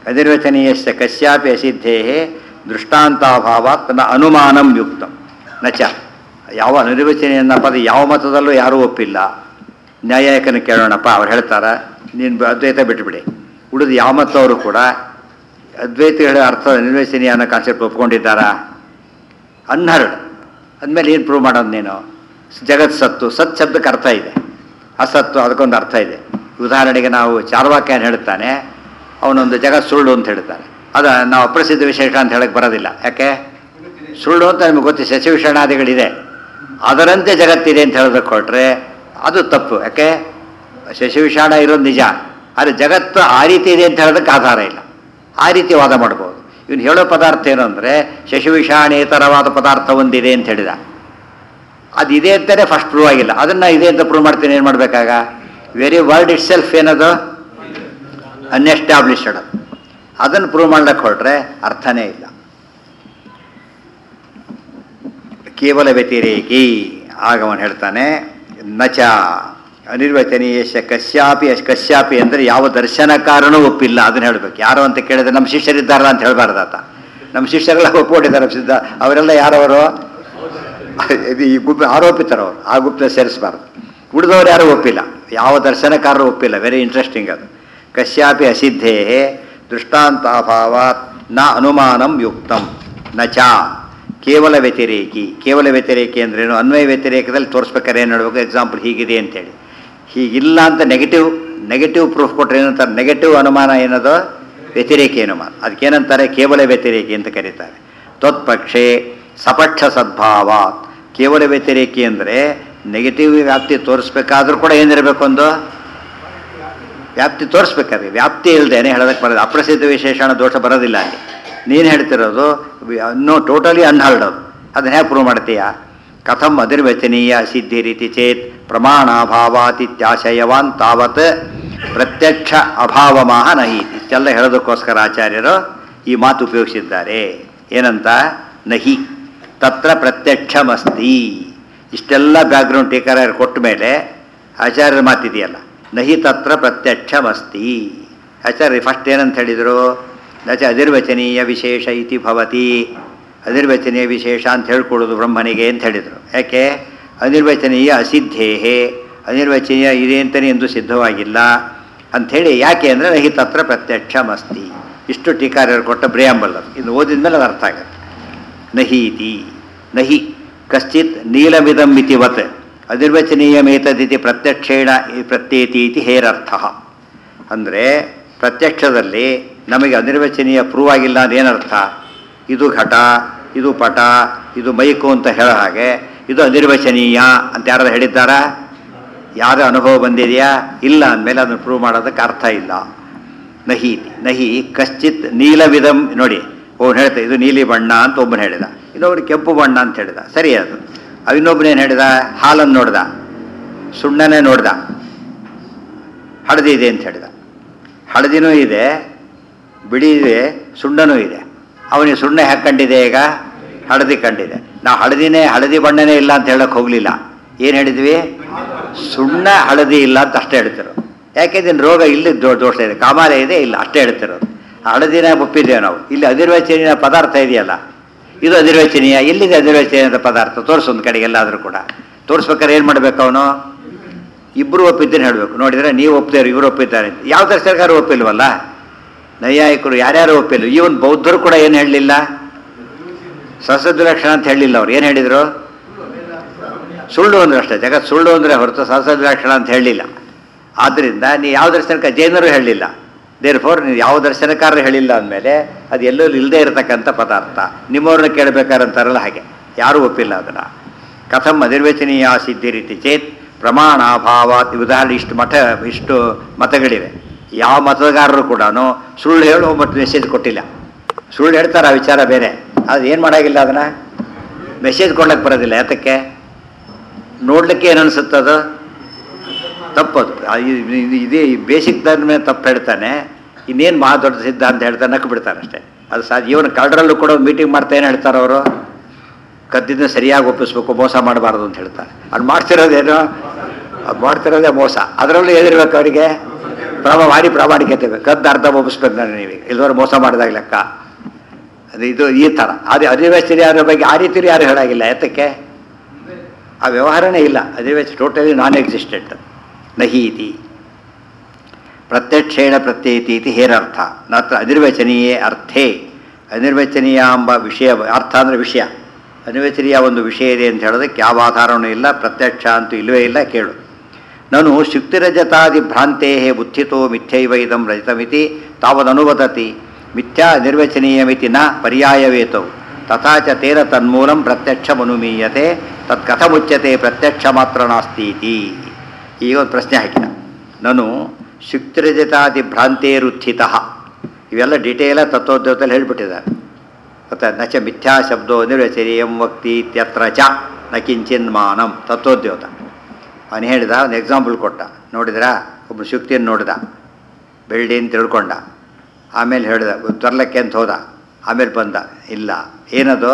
[SPEAKER 1] ಅನಿರ್ವಚನೀಯಸ್ಯ ಕಸ್ಯಾಪಿ ಅಸಿದ್ಧೇ ದೃಷ್ಟಾಂತಾಭಾವಾತ್ ನ ಅನುಮಾನಂ ಯುಕ್ತಂ ನಚ ಯಾವ ಅನಿರ್ವಚನೀಯನ ಪದ ಯಾವ ಮತದಲ್ಲೂ ಯಾರೂ ಒಪ್ಪಿಲ್ಲ ನ್ಯಾಯಾಯಕನ ಕೇಳೋಣಪ್ಪ ಅವ್ರು ಹೇಳ್ತಾರ ನೀನು ಅದ್ವೈತ ಬಿಟ್ಬಿಡಿ ಉಳಿದು ಯಾವ ಮತವರು ಕೂಡ ಅದ್ವೈತ ಹೇಳೋ ಅರ್ಥ ಅನಿರ್ವಚನೀಯ ಅನ್ನೋ ಕಾನ್ಸೆಪ್ಟ್ ಒಪ್ಕೊಂಡಿದ್ದಾರಾ ಅನ್ಹರ್ಡ್ ಅಂದಮೇಲೆ ಏನು ಪ್ರೂವ್ ಮಾಡೋದು ನೀನು ಜಗತ್ ಸತ್ತು ಸತ್ ಶಬ್ದಕ್ಕೆ ಅರ್ಥ ಇದೆ ಅಸತ್ತು ಅದಕ್ಕೊಂದು ಅರ್ಥ ಇದೆ ಉದಾಹರಣೆಗೆ ನಾವು ಚಾರ್ವಾಕ್ಯನ ಹೇಳ್ತಾನೆ ಅವನೊಂದು ಜಗತ್ ಸುಳ್ಳು ಅಂತ ಹೇಳ್ತಾನೆ ಅದು ನಾವು ಅಪ್ರಸಿದ್ಧ ವಿಶೇಷ ಅಂತ ಹೇಳಕ್ಕೆ ಬರೋದಿಲ್ಲ ಯಾಕೆ ಸುಳ್ಳು ಅಂತ ನಮಗೆ ಗೊತ್ತು ಶಶಿವಿಷಾಣಾದಿಗಳಿದೆ ಅದರಂತೆ ಜಗತ್ತಿದೆ ಅಂತ ಹೇಳೋದಕ್ಕೆ ಕೊಟ್ಟರೆ ಅದು ತಪ್ಪು ಯಾಕೆ ಶಶಿವಿಷಾಣ ಇರೋದು ನಿಜ ಆದರೆ ಜಗತ್ತು ಆ ರೀತಿ ಇದೆ ಅಂತ ಹೇಳೋದಕ್ಕೆ ಆಧಾರ ಇಲ್ಲ ಆ ರೀತಿ ವಾದ ಮಾಡ್ಬೋದು ಇವನು ಹೇಳೋ ಪದಾರ್ಥ ಏನು ಅಂದರೆ ಶಶಿವಿಷಾಣೇತರವಾದ ಪದಾರ್ಥ ಒಂದಿದೆ ಅಂತ ಹೇಳಿದ ಅದು ಇದೆ ಅಂತಾನೆ ಫಸ್ಟ್ ಪ್ರೂವ್ ಆಗಿಲ್ಲ ಅದನ್ನು ಇದೆ ಅಂತ ಪ್ರೂವ್ ಮಾಡ್ತೀನಿ ಏನು ಮಾಡಬೇಕಾಗ ವೆರಿ ವರ್ಡ್ ಇಟ್ ಸೆಲ್ಫ್ ಏನದು ಅನ್ಎಸ್ಟಾಬ್ಲಿಷ್ಡ್ ಅದು ಅದನ್ನು ಪ್ರೂವ್ ಮಾಡ್ಲಿಕ್ಕೆ ಹೊರಟ್ರೆ ಅರ್ಥನೇ ಇಲ್ಲ ಕೇವಲ ವ್ಯತಿರೇಕಿ ಆಗ ಅವನು ಹೇಳ್ತಾನೆ ನಚ ಅನಿರ್ವಚನೀಯಶ ಕಶ್ಯಾಪಿ ಅಶ್ ಕಶ್ಯಾಪಿ ಅಂದರೆ ಯಾವ ದರ್ಶನಕಾರನೂ ಒಪ್ಪಿಲ್ಲ ಅದನ್ನ ಹೇಳ್ಬೇಕು ಯಾರು ಅಂತ ಕೇಳಿದ್ರೆ ನಮ್ಮ ಶಿಷ್ಯರಿದ್ದಾರಲ್ಲ ಅಂತ ಹೇಳ್ಬಾರ್ದಾತ ನಮ್ಮ ಶಿಷ್ಯರೆಲ್ಲ ಒಪ್ಕೊಂಡಿದ್ದಾರೆ ಸಿದ್ಧ ಅವರೆಲ್ಲ ಯಾರವರು ಇದು ಈ ಗುಂಪು ಆರೋಪಿತರವರು ಆ ಗುಂಪಿನ ಸೇರಿಸಬಾರ್ದು ಉಳಿದವರು ಯಾರೂ ಒಪ್ಪಿಲ್ಲ ಯಾವ ದರ್ಶನಕಾರರು ಒಪ್ಪಿಲ್ಲ ವೆರಿ ಇಂಟ್ರೆಸ್ಟಿಂಗ್ ಅದು ಕಶ್ಯಾಪಿ ಅಸಿದ್ಧೇ ದೃಷ್ಟಾಂತಾಭಾವಾತ್ ನ ಅನುಮಾನಂ ಯುಕ್ತಂ ನ ಚ ಕೇವಲ ವ್ಯತಿರೇಕಿ ಕೇವಲ ವ್ಯತಿರೇಕಿ ಅಂದ್ರೇನು ಅನ್ವಯ ವ್ಯತಿರೇಕದಲ್ಲಿ ತೋರಿಸ್ಬೇಕಾದ್ರೆ ಏನು ಹೇಳಬೇಕು ಎಕ್ಸಾಂಪಲ್ ಹೀಗಿದೆ ಅಂತೇಳಿ ಹೀಗಿಲ್ಲ ಅಂತ ನೆಗೆಟಿವ್ ನೆಗೆಟಿವ್ ಪ್ರೂಫ್ ಕೊಟ್ಟರೆ ಏನಂತಾರೆ ನೆಗೆಟಿವ್ ಅನುಮಾನ ಏನದು ವ್ಯತಿರೇಕಿ ಅನುಮಾನ ಅದಕ್ಕೇನಂತಾರೆ ಕೇವಲ ವ್ಯತಿರೇಕಿ ಅಂತ ಕರೀತಾರೆ ತ್ವತ್ಪಕ್ಷೆ ಸಪಕ್ಷ ಸದ್ಭಾವ ಕೇವಲ ವ್ಯತಿರೇಕಿ ಅಂದರೆ ನೆಗೆಟಿವ್ ವ್ಯಾಪ್ತಿ ತೋರಿಸ್ಬೇಕಾದ್ರೂ ಕೂಡ ಏನಿರಬೇಕು ಒಂದು ವ್ಯಾಪ್ತಿ ತೋರಿಸ್ಬೇಕಾದ್ರೆ ವ್ಯಾಪ್ತಿ ಇಲ್ಲದೇನೆ ಹೇಳೋದಕ್ಕೆ ಬರೋದು ಅಪ್ರಸಿದ್ಧ ವಿಶೇಷಣ ದೋಷ ಬರೋದಿಲ್ಲ ಅಲ್ಲಿ ನೀನು ಹೇಳ್ತಿರೋದು ನೋ ಟೋಟಲಿ ಅನ್ಹರ್ಡ್ ಅದು ಅದನ್ನ ಹೇಗೆ ಪ್ರೂವ್ ಮಾಡ್ತೀಯಾ ಕಥಂ ಅಧಿರ್ವಚನೀಯ ಸಿದ್ಧಿ ರೀತಿ ಚೇತ್ ಪ್ರಮಾಣಾಭಾವಾತಿತ್ಯಾಶಯವಾನ್ ತಾವತ್ ಪ್ರತ್ಯಕ್ಷ ಅಭಾವಮಾಹ ನಹಿ ಇಷ್ಟೆಲ್ಲ ಹೇಳೋದಕ್ಕೋಸ್ಕರ ಆಚಾರ್ಯರು ಈ ಮಾತು ಉಪಯೋಗಿಸಿದ್ದಾರೆ ಏನಂತ ನಹಿ ತತ್ರ ಪ್ರತ್ಯಕ್ಷಮಸ್ತಿ ಇಷ್ಟೆಲ್ಲ ಬ್ಯಾಕ್ಗ್ರೌಂಡ್ ಟೀಕಾರ ಕೊಟ್ಟ ಮೇಲೆ ಆಚಾರ್ಯರ ಮಾತಿದೆಯಲ್ಲ ನಹಿ ತತ್ರ ಪ್ರತ್ಯಕ್ಷಮಸ್ತಿ ಆಚಾರ್ಯ ಫಸ್ಟ್ ಏನಂತ ಹೇಳಿದರು ನಚ ಅಧಿರ್ವಚನೀಯ ವಿಶೇಷ ಇತಿ ಭವತಿ ಅನಿರ್ವಚನೀಯ ವಿಶೇಷ ಅಂತ ಹೇಳ್ಕೊಳ್ಳೋದು ಬ್ರಹ್ಮನಿಗೆ ಅಂತ ಹೇಳಿದರು ಯಾಕೆ ಅನಿರ್ವಚನೀಯ ಅಸಿದ್ಧೇಹೇ ಅನಿರ್ವಚನೀಯ ಇದೆ ಅಂತಲೇ ಎಂದು ಸಿದ್ಧವಾಗಿಲ್ಲ ಅಂಥೇಳಿ ಯಾಕೆ ಅಂದರೆ ನಹಿ ತತ್ರ ಪ್ರತ್ಯಕ್ಷಮಸ್ತಿ ಇಷ್ಟು ಟೀಕಾರ್ಯರು ಕೊಟ್ಟ ಪ್ರಿಯಾಂಬಲ್ ಅದು ಇದು ಓದಿದ ಮೇಲೆ ಅದು ಅರ್ಥ ಆಗುತ್ತೆ ನಹೀತಿ ನಹಿ ಕಶ್ಚಿತ್ ನೀಲಮಿದಂ ಇತಿವತ್ ಅನಿರ್ವಚನೀಯಮೇತದಿತಿ ಪ್ರತ್ಯಕ್ಷೇಣ ಪ್ರತ್ಯೇತಿ ಇತಿ ಹೇರರ್ಥ ಅಂದರೆ ಪ್ರತ್ಯಕ್ಷದಲ್ಲಿ ನಮಗೆ ಅನಿರ್ವಚನೀಯ ಪ್ರೂವ್ ಆಗಿಲ್ಲ ಅದೇನರ್ಥ ಇದು ಘಟ ಇದು ಪಟ ಇದು ಮೈಕು ಅಂತ ಹೇಳೋ ಹಾಗೆ ಇದು ಅನಿರ್ವಚನೀಯ ಅಂತ ಯಾರು ಹೇಳಿದ್ದಾರಾ ಯಾರ ಅನುಭವ ಬಂದಿದೆಯಾ ಇಲ್ಲ ಅಂದಮೇಲೆ ಅದನ್ನು ಪ್ರೂವ್ ಮಾಡೋದಕ್ಕೆ ಅರ್ಥ ಇಲ್ಲ ನಹಿ ನಹಿ ಕಶ್ಚಿತ್ ನೀಲವಿದಂ ನೋಡಿ ಒಬ್ಬನು ಹೇಳ್ತಾ ಇದು ನೀಲಿ ಬಣ್ಣ ಅಂತ ಒಬ್ಬನು ಹೇಳಿದ ಇನ್ನೊಬ್ಬನು ಕೆಂಪು ಬಣ್ಣ ಅಂತ ಹೇಳಿದ ಸರಿ ಅದು ಇನ್ನೊಬ್ಬನೇನು ಹೇಳಿದ ಹಾಲನ್ನು ನೋಡ್ದ ಸುಣ್ಣನೇ ನೋಡ್ದ ಹಳದಿ ಇದೆ ಅಂತ ಹೇಳಿದ ಹಳದಿನೂ ಇದೆ ಬಿಳಿ ಇದೆ ಸುಣ್ಣನೂ ಇದೆ ಅವನಿಗೆ ಸುಣ್ಣ ಯಾಕೆ ಕಂಡಿದೆ ಈಗ ಹಳದಿ ಕಂಡಿದೆ ನಾವು ಹಳದಿನೇ ಹಳದಿ ಬಣ್ಣನೇ ಇಲ್ಲ ಅಂತ ಹೇಳಕ್ಕೆ ಹೋಗಲಿಲ್ಲ ಏನು ಹೇಳಿದ್ವಿ ಸುಣ್ಣ ಹಳದಿ ಇಲ್ಲ ಅಂತ ಅಷ್ಟೇ ಹೇಳ್ತಿರೋ ಯಾಕೆ ಇದನ್ನು ರೋಗ ಇಲ್ಲಿ ದೋ- ದೋಷ ಇದೆ ಕಾಮಾಲೆ ಇದೆ ಇಲ್ಲ ಅಷ್ಟೇ ಹೇಳ್ತಿರೋದು ಹಳದಿನ ಒಪ್ಪಿದ್ದೇವೆ ನಾವು ಇಲ್ಲಿ ಅನಿರ್ವಚನೀಯ ಪದಾರ್ಥ ಇದೆಯಲ್ಲ ಇದು ಅನಿರ್ವಚನೀಯ ಎಲ್ಲಿದೆ ಅನಿರ್ವಚನೀಯ ಪದಾರ್ಥ ತೋರಿಸು ಒಂದು ಕಡೆಗೆ ಎಲ್ಲಾದರೂ ಕೂಡ ತೋರಿಸ್ಬೇಕಾದ್ರೆ ಏನು ಮಾಡಬೇಕು ಅವನು ಇಬ್ಬರು ಒಪ್ಪಿದ್ದೇನೆ ಹೇಳಬೇಕು ನೋಡಿದರೆ ನೀವು ಒಪ್ಪಿದ್ದಾರೆ ಇವರು ಒಪ್ಪಿದ್ದಾರೆ ಅಂತ ಯಾವ ದರ್ಶನಕಾರ ಒಪ್ಪಿಲ್ವಲ್ಲ ನೈಯಾಯಿಕರು ಯಾರ್ಯಾರು ಒಪ್ಪಿಲ್ಲ ಇವನ್ ಬೌದ್ಧರು ಕೂಡ ಏನು ಹೇಳಲಿಲ್ಲ ಸಹಸದ್ ಲಕ್ಷಣ ಅಂತ ಹೇಳಲಿಲ್ಲ ಅವ್ರು ಏನು ಹೇಳಿದರು ಸುಳ್ಳು ಅಂದ್ರೆ ಅಷ್ಟೇ ಜಗತ್ ಸುಳ್ಳು ಅಂದರೆ ಹೊರತು ಸಹಸದ್ ಲಕ್ಷಣ ಅಂತ ಹೇಳಲಿಲ್ಲ ಆದ್ದರಿಂದ ನೀವು ಯಾವ ದರ್ಶನಕ ಜೈನರು ಹೇಳಲಿಲ್ಲ ದೇರ್ ಫೋರ್ ನೀವು ಯಾವ ದರ್ಶನಕಾರರು ಹೇಳಿಲ್ಲ ಅಂದಮೇಲೆ ಅದು ಎಲ್ಲೂ ಇಲ್ಲದೆ ಇರತಕ್ಕಂಥ ಪದಾರ್ಥ ನಿಮ್ಮವ್ರನ್ನ ಕೇಳಬೇಕಾರಂತಾರಲ್ಲ ಹಾಗೆ ಯಾರೂ ಒಪ್ಪಿಲ್ಲ ಅದನ್ನು ಕಥಂ ಅನಿರ್ವಚನೀಯ ಸಿದ್ಧಿ ರೀತಿ ಚೇತ್ ಪ್ರಮಾಣಾಭಾವ ಉದಾಹರಣೆ ಇಷ್ಟು ಮಠ ಇಷ್ಟು ಮತಗಳಿವೆ ಯಾವ ಮತಗಾರರು ಕೂಡ ಸುಳ್ಳು ಹೇಳೋ ಮತ್ತು ಮೆಸೇಜ್ ಕೊಟ್ಟಿಲ್ಲ ಸುಳ್ಳು ಹೇಳ್ತಾರೆ ಆ ವಿಚಾರ ಬೇರೆ ಅದು ಏನು ಮಾಡೋಂಗಿಲ್ಲ ಅದನ್ನು ಮೆಸೇಜ್ ಕೊಡ್ಲಿಕ್ಕೆ ಬರೋದಿಲ್ಲ ಯಾತಕ್ಕೆ ನೋಡ್ಲಿಕ್ಕೆ ಏನು ಅನಿಸುತ್ತದು ತಪ್ಪದು ಆ ಇ- ಇದು- ಇದೇ ಬೇಸಿಕ್ ಮೇಲೆ ತಪ್ಪು ಹೇಳ್ತಾನೆ ಇನ್ನೇನು ಮಹಾ ದೊಡ್ಡ ಸಿದ್ಧ ಅಂತ ಹೇಳ್ತಾನೆ ನಕ್ಕು ಬಿಡ್ತಾನೆ ಅಷ್ಟೇ ಅದು ಸಾ ಇವನು ಕಳ್ಳರಲ್ಲೂ ಕೂಡ ಮೀಟಿಂಗ್ ಮಾಡ್ತಾ ಏನು ಹೇಳ್ತಾರೆ ಅವರು ಕದ್ದಿದ್ದನ್ನ ಸರಿಯಾಗಿ ಒಪ್ಪಿಸ್ಬೇಕು ಮೋಸ ಮಾಡಬಾರ್ದು ಅಂತ ಹೇಳ್ತಾರೆ ಅದು ಮಾಡ್ತಿರೋದೇನು ಅದು ಮಾಡ್ತಿರೋದೇ ಮೋಸ ಅದರಲ್ಲೂ ಏನಿರ್ಬೇಕು ಅವರಿಗೆ ಪ್ರಮ ಮಾಡಿ ಪ್ರಾಮಾಣಿಕತೆ ಬೇಕು ಕದ್ದು ಅರ್ಧ ಒಪ್ಪಿಸ್ಬೇಕು ನಾನು ನೀವೀಗ ಇಲ್ದವ್ರು ಮೋಸ ಮಾಡಿದಾಗ ಲೆಕ್ಕ ಅದು ಇದು ಈ ಥರ ಅದು ಅಧಿವೇಶನ ಯಾರ ಬಗ್ಗೆ ಆ ರೀತಿ ಯಾರು ಹೇಳಾಗಿಲ್ಲ ಯಾತಕ್ಕೆ ಆ ವ್ಯವಹಾರನೇ ಇಲ್ಲ ಅಧಿವೇಶ ಟೋಟಲಿ ನಾನ್ ಎಕ್ಸಿಸ್ಟೆಂಟ್ ನಹಿ ಇತಿ ಪ್ರತ್ಯಕ್ಷೇಣ ಪ್ರತ್ಯೇತಿ ಇತಿ ಹೇರರ್ಥ ನತ್ರ ಅನಿರ್ವಚನೀಯೇ ಅರ್ಥೇ ಅನಿರ್ವಚನೀಯ ಎಂಬ ವಿಷಯ ಅರ್ಥ ಅಂದರೆ ವಿಷಯ ಅನಿರ್ವಚನೀಯ ಒಂದು ವಿಷಯ ಇದೆ ಅಂತ ಹೇಳೋದಕ್ಕೆ ಯಾವ ಆಧಾರವೂ ಇಲ್ಲ ಪ್ರತ್ಯಕ್ಷ ಅಂತೂ ಇಲ್ಲವೇ ಇಲ್ಲ ಕೇಳು ನಾನು ಶುಕ್ತಿರಜತಾದಿ ಭ್ರಾಂತೆ ಬುದ್ಧಿತೋ ಮಿಥ್ಯೈವ ಇದಂ ರಜತಮಿತಿ ತಾವದನುವದತಿ ಮಿಥ್ಯಾ ನಿರ್ವಚನೀಯಮಿತಿ ನ ಪರ್ಯಾಯವೇತೌ ತಥಾ ಚ ತೇನ ತನ್ಮೂಲಂ ಪ್ರತ್ಯಕ್ಷಮನುಮೀಯತೆ ತತ್ ಕಥಮುಚ್ಯತೆ ಪ್ರತ್ಯಕ್ಷ ಮಾತ್ರ ನಾಸ್ತೀತಿ ಈಗ ಒಂದು ಪ್ರಶ್ನೆ ಹಾಕಿದ ನಾನು ಶುಕ್ತಿರಜತಾದಿ ಭ್ರಾಂತೇರುತ್ಥಿತ ಇವೆಲ್ಲ ಡಿಟೇಲ ತತ್ವೋದ್ಯೋಗದಲ್ಲಿ ಹೇಳಿಬಿಟ್ಟಿದ್ದಾರೆ ಗೊತ್ತಾ ನಚ ಮಿಥ್ಯಾ ಶಬ್ದೋ ನಿರ್ವಚನೀಯಂ ವಕ್ತಿ ಇತ್ಯತ್ರ ಚ ನ ಕಿಂಚಿನ್ ಮಾನಂ ತತ್ವೋದ್ಯೋತ ಅವನು ಹೇಳಿದ ಒಂದು ಎಕ್ಸಾಂಪಲ್ ಕೊಟ್ಟ ನೋಡಿದ್ರಾ ಒಬ್ಬ ಶುಕ್ತಿಯನ್ನು ನೋಡಿದ ಬೆಳ್ಳಿ ಅಂತ ತಿಳ್ಕೊಂಡ ಆಮೇಲೆ ಹೇಳಿದ ತರ್ಲಕ್ಕೆ ಅಂತ ಹೋದ ಆಮೇಲೆ ಬಂದ ಇಲ್ಲ ಏನದು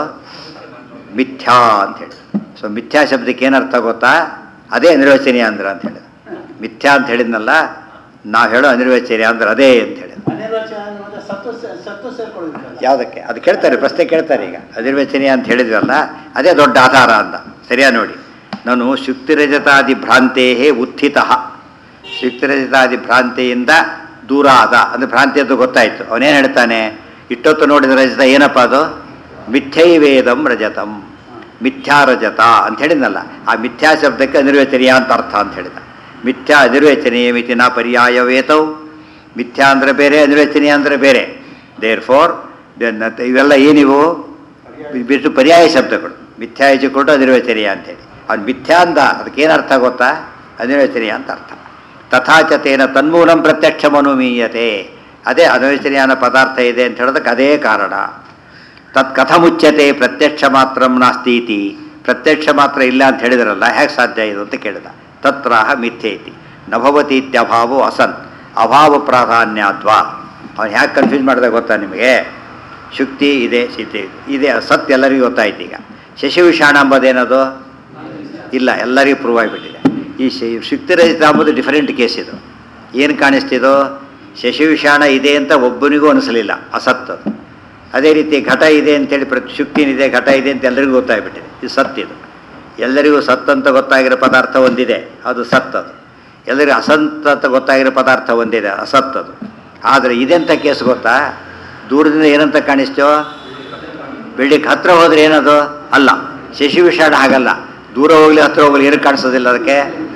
[SPEAKER 1] ಮಿಥ್ಯಾ ಅಂತ ಹೇಳಿ ಸೊ ಮಿಥ್ಯಾ ಶಬ್ದಕ್ಕೆ ಏನರ್ಥ ಗೊತ್ತಾ ಅದೇ ಅನಿರ್ವಚನೀಯ ಅಂದ್ರೆ ಅಂತ ಹೇಳಿದ ಮಿಥ್ಯಾ ಅಂತ ಹೇಳಿದ್ನಲ್ಲ ನಾವು ಹೇಳೋ ಅನಿರ್ವಚನೀಯ ಅಂದ್ರೆ ಅದೇ ಅಂತ ಹೇಳಿದ
[SPEAKER 2] ಅನಿರ್ವಚನ ಅಂದ್ರೆ ಸತ್ವ ಸೇ- ಸತ್ವ ಸೇರ್ಕೊಳ್ಳೋದಕ್ಕಲ್ಲ
[SPEAKER 1] ಯಾವುದಕ್ಕೆ ಅದು ಕೇಳ್ತಾರೆ ಪ್ರಶ್ನೆ ಕೇಳ್ತಾರೆ ಈಗ ಅನಿರ್ವಚನೀಯ ಅಂತ ಹೇಳಿದ್ವಲ್ಲ ಅದೇ ದೊಡ್ಡ ಆಧಾರ ಅಂತ ಸರಿಯಾ ನೋಡಿ ನಾನು ಶುಕ್ತಿರಜತಾದಿ ಭ್ರಾಂತೇ ಉತ್ಥಿತ ಶುಕ್ತಿರಜತಾದಿ ಭ್ರಾಂತಿಯಿಂದ ದೂರ ಆದ ಅಂದರೆ ಭ್ರಾಂತಿ ಅಂತ ಗೊತ್ತಾಯಿತು ಅವನೇನು ಹೇಳ್ತಾನೆ ಇಟ್ಟೊತ್ತು ನೋಡಿದ ರಜತ ಏನಪ್ಪ ಅದು ಮಿಥ್ಯೈವೇದಂ ರಜತಂ ಮಿಥ್ಯಾ ರಜತ ಅಂತ ಹೇಳಿದ್ನಲ್ಲ ಆ ಮಿಥ್ಯಾ ಶಬ್ದಕ್ಕೆ ಅನಿರ್ವಚನೀಯ ಅಂತ ಅರ್ಥ ಅಂತ ಹೇಳಿದ ಮಿಥ್ಯಾ ಅನಿರ್ವಚನೀಯ ಮಿತಿ ನಾ ಪರ್ಯಾಯವೇತವು ಮಿಥ್ಯಾ ಅಂದರೆ ಬೇರೆ ಅನಿರ್ವಚನೀಯ ಅಂದರೆ ಬೇರೆ ದೇರ್ ಫೋರ್ ಇವೆಲ್ಲ ಏನಿವು ಇದ್ ಬಿಟ್ಟು ಪರ್ಯಾಯ ಶಬ್ದಗಳು ಮಿಥ್ಯಾ ಕೊಟ್ಟು ಅನಿರ್ವಚನೀಯ ಅಂತೇಳಿ ಅವ್ನು ಮಿಥ್ಯಾ ಅಂದ ಅದಕ್ಕೇನು ಅರ್ಥ ಗೊತ್ತಾ ಅನಿರ್ವಚನೀಯ ಅಂತ ಅರ್ಥ ತಥಾಚತೇನ ತನ್ಮೂಲಂ ಪ್ರತ್ಯಕ್ಷ ಮನುಮೀಯತೆ ಅದೇ ಅನಿರ್ವಚನೀಯ ಅನ್ನೋ ಪದಾರ್ಥ ಇದೆ ಅಂತ ಹೇಳೋದಕ್ಕೆ ಅದೇ ಕಾರಣ ತತ್ ಕಥಮುಚ್ಯತೆ ಪ್ರತ್ಯಕ್ಷ ಮಾತ್ರ ನಾಸ್ತಿ ಇತಿ ಪ್ರತ್ಯಕ್ಷ ಮಾತ್ರ ಇಲ್ಲ ಅಂತ ಹೇಳಿದ್ರಲ್ಲ ಹೇಗೆ ಸಾಧ್ಯ ಇದು ಅಂತ ಕೇಳಿದ ತತ್ರಾಹ ಮಿಥ್ಯೇತಿ ನಭವತಿ ಇತ್ಯಭಾವೋ ಅಸನ್ ಅಭಾವ ಪ್ರಾಧಾನ್ಯಾತ್ವ ಅವ್ನು ಹ್ಯಾಕೆ ಕನ್ಫ್ಯೂಸ್ ಮಾಡಿದ ಗೊತ್ತಾ ನಿಮಗೆ ಶುಕ್ತಿ ಇದೆ ಸೀತೆ ಇದೆ ಸತ್ ಎಲ್ಲರಿಗೂ ಗೊತ್ತಾಯ್ತು ಈಗ ಶಶಿವಿಷಾಣ ಎಂಬುದೇನದು ಇಲ್ಲ ಎಲ್ಲರಿಗೂ ಪ್ರೂವ್ ಆಗಿಬಿಟ್ಟಿದೆ ಈ ಶಿ- ಶುಕ್ತಿರಹಿತ ಎಂಬುದು ಡಿಫರೆಂಟ್ ಕೇಸ್ ಇದು ಏನು ಕಾಣಿಸ್ತಿದೋ ಶಶಿವಿಷಾಣ ಇದೆ ಅಂತ ಒಬ್ಬನಿಗೂ ಅನಿಸಲಿಲ್ಲ ಅಸತ್ತು ಅದೇ ರೀತಿ ಘಟ ಇದೆ ಅಂತೇಳಿ ಪ್ರತಿ ಶುಕ್ತಿನಿದೆ ಘಟ ಇದೆ ಅಂತ ಎಲ್ಲರಿಗೂ ಗೊತ್ತಾಗ್ಬಿಟ್ಟಿದೆ ಇದು ಸತ್ ಇದು ಎಲ್ಲರಿಗೂ ಸತ್ ಅಂತ ಗೊತ್ತಾಗಿರೋ ಪದಾರ್ಥ ಒಂದಿದೆ ಅದು ಸತ್ ಅದು ಎಲ್ಲರಿಗೂ ಅಸಂತ ಅಂತ ಗೊತ್ತಾಗಿರೋ ಪದಾರ್ಥ ಒಂದಿದೆ ಅಸತ್ ಅದು ಆದರೆ ಇದೆಂಥ ಕೇಸ್ ಗೊತ್ತಾ ದೂರದಿಂದ ಏನಂತ ಕಾಣಿಸ್ತೋ ಬೆಳ್ಳಿಗೆ ಹತ್ರ ಹೋದ್ರೆ ಏನದು ಅಲ್ಲ ಶಶಿ ವಿಷಾಣ ಹಾಗಲ್ಲ ದೂರ ಹೋಗ್ಲಿ ಹತ್ರ ಹೋಗ್ಲಿ ಏನು ಕಾಣಿಸೋದಿಲ್ಲ ಅದಕ್ಕೆ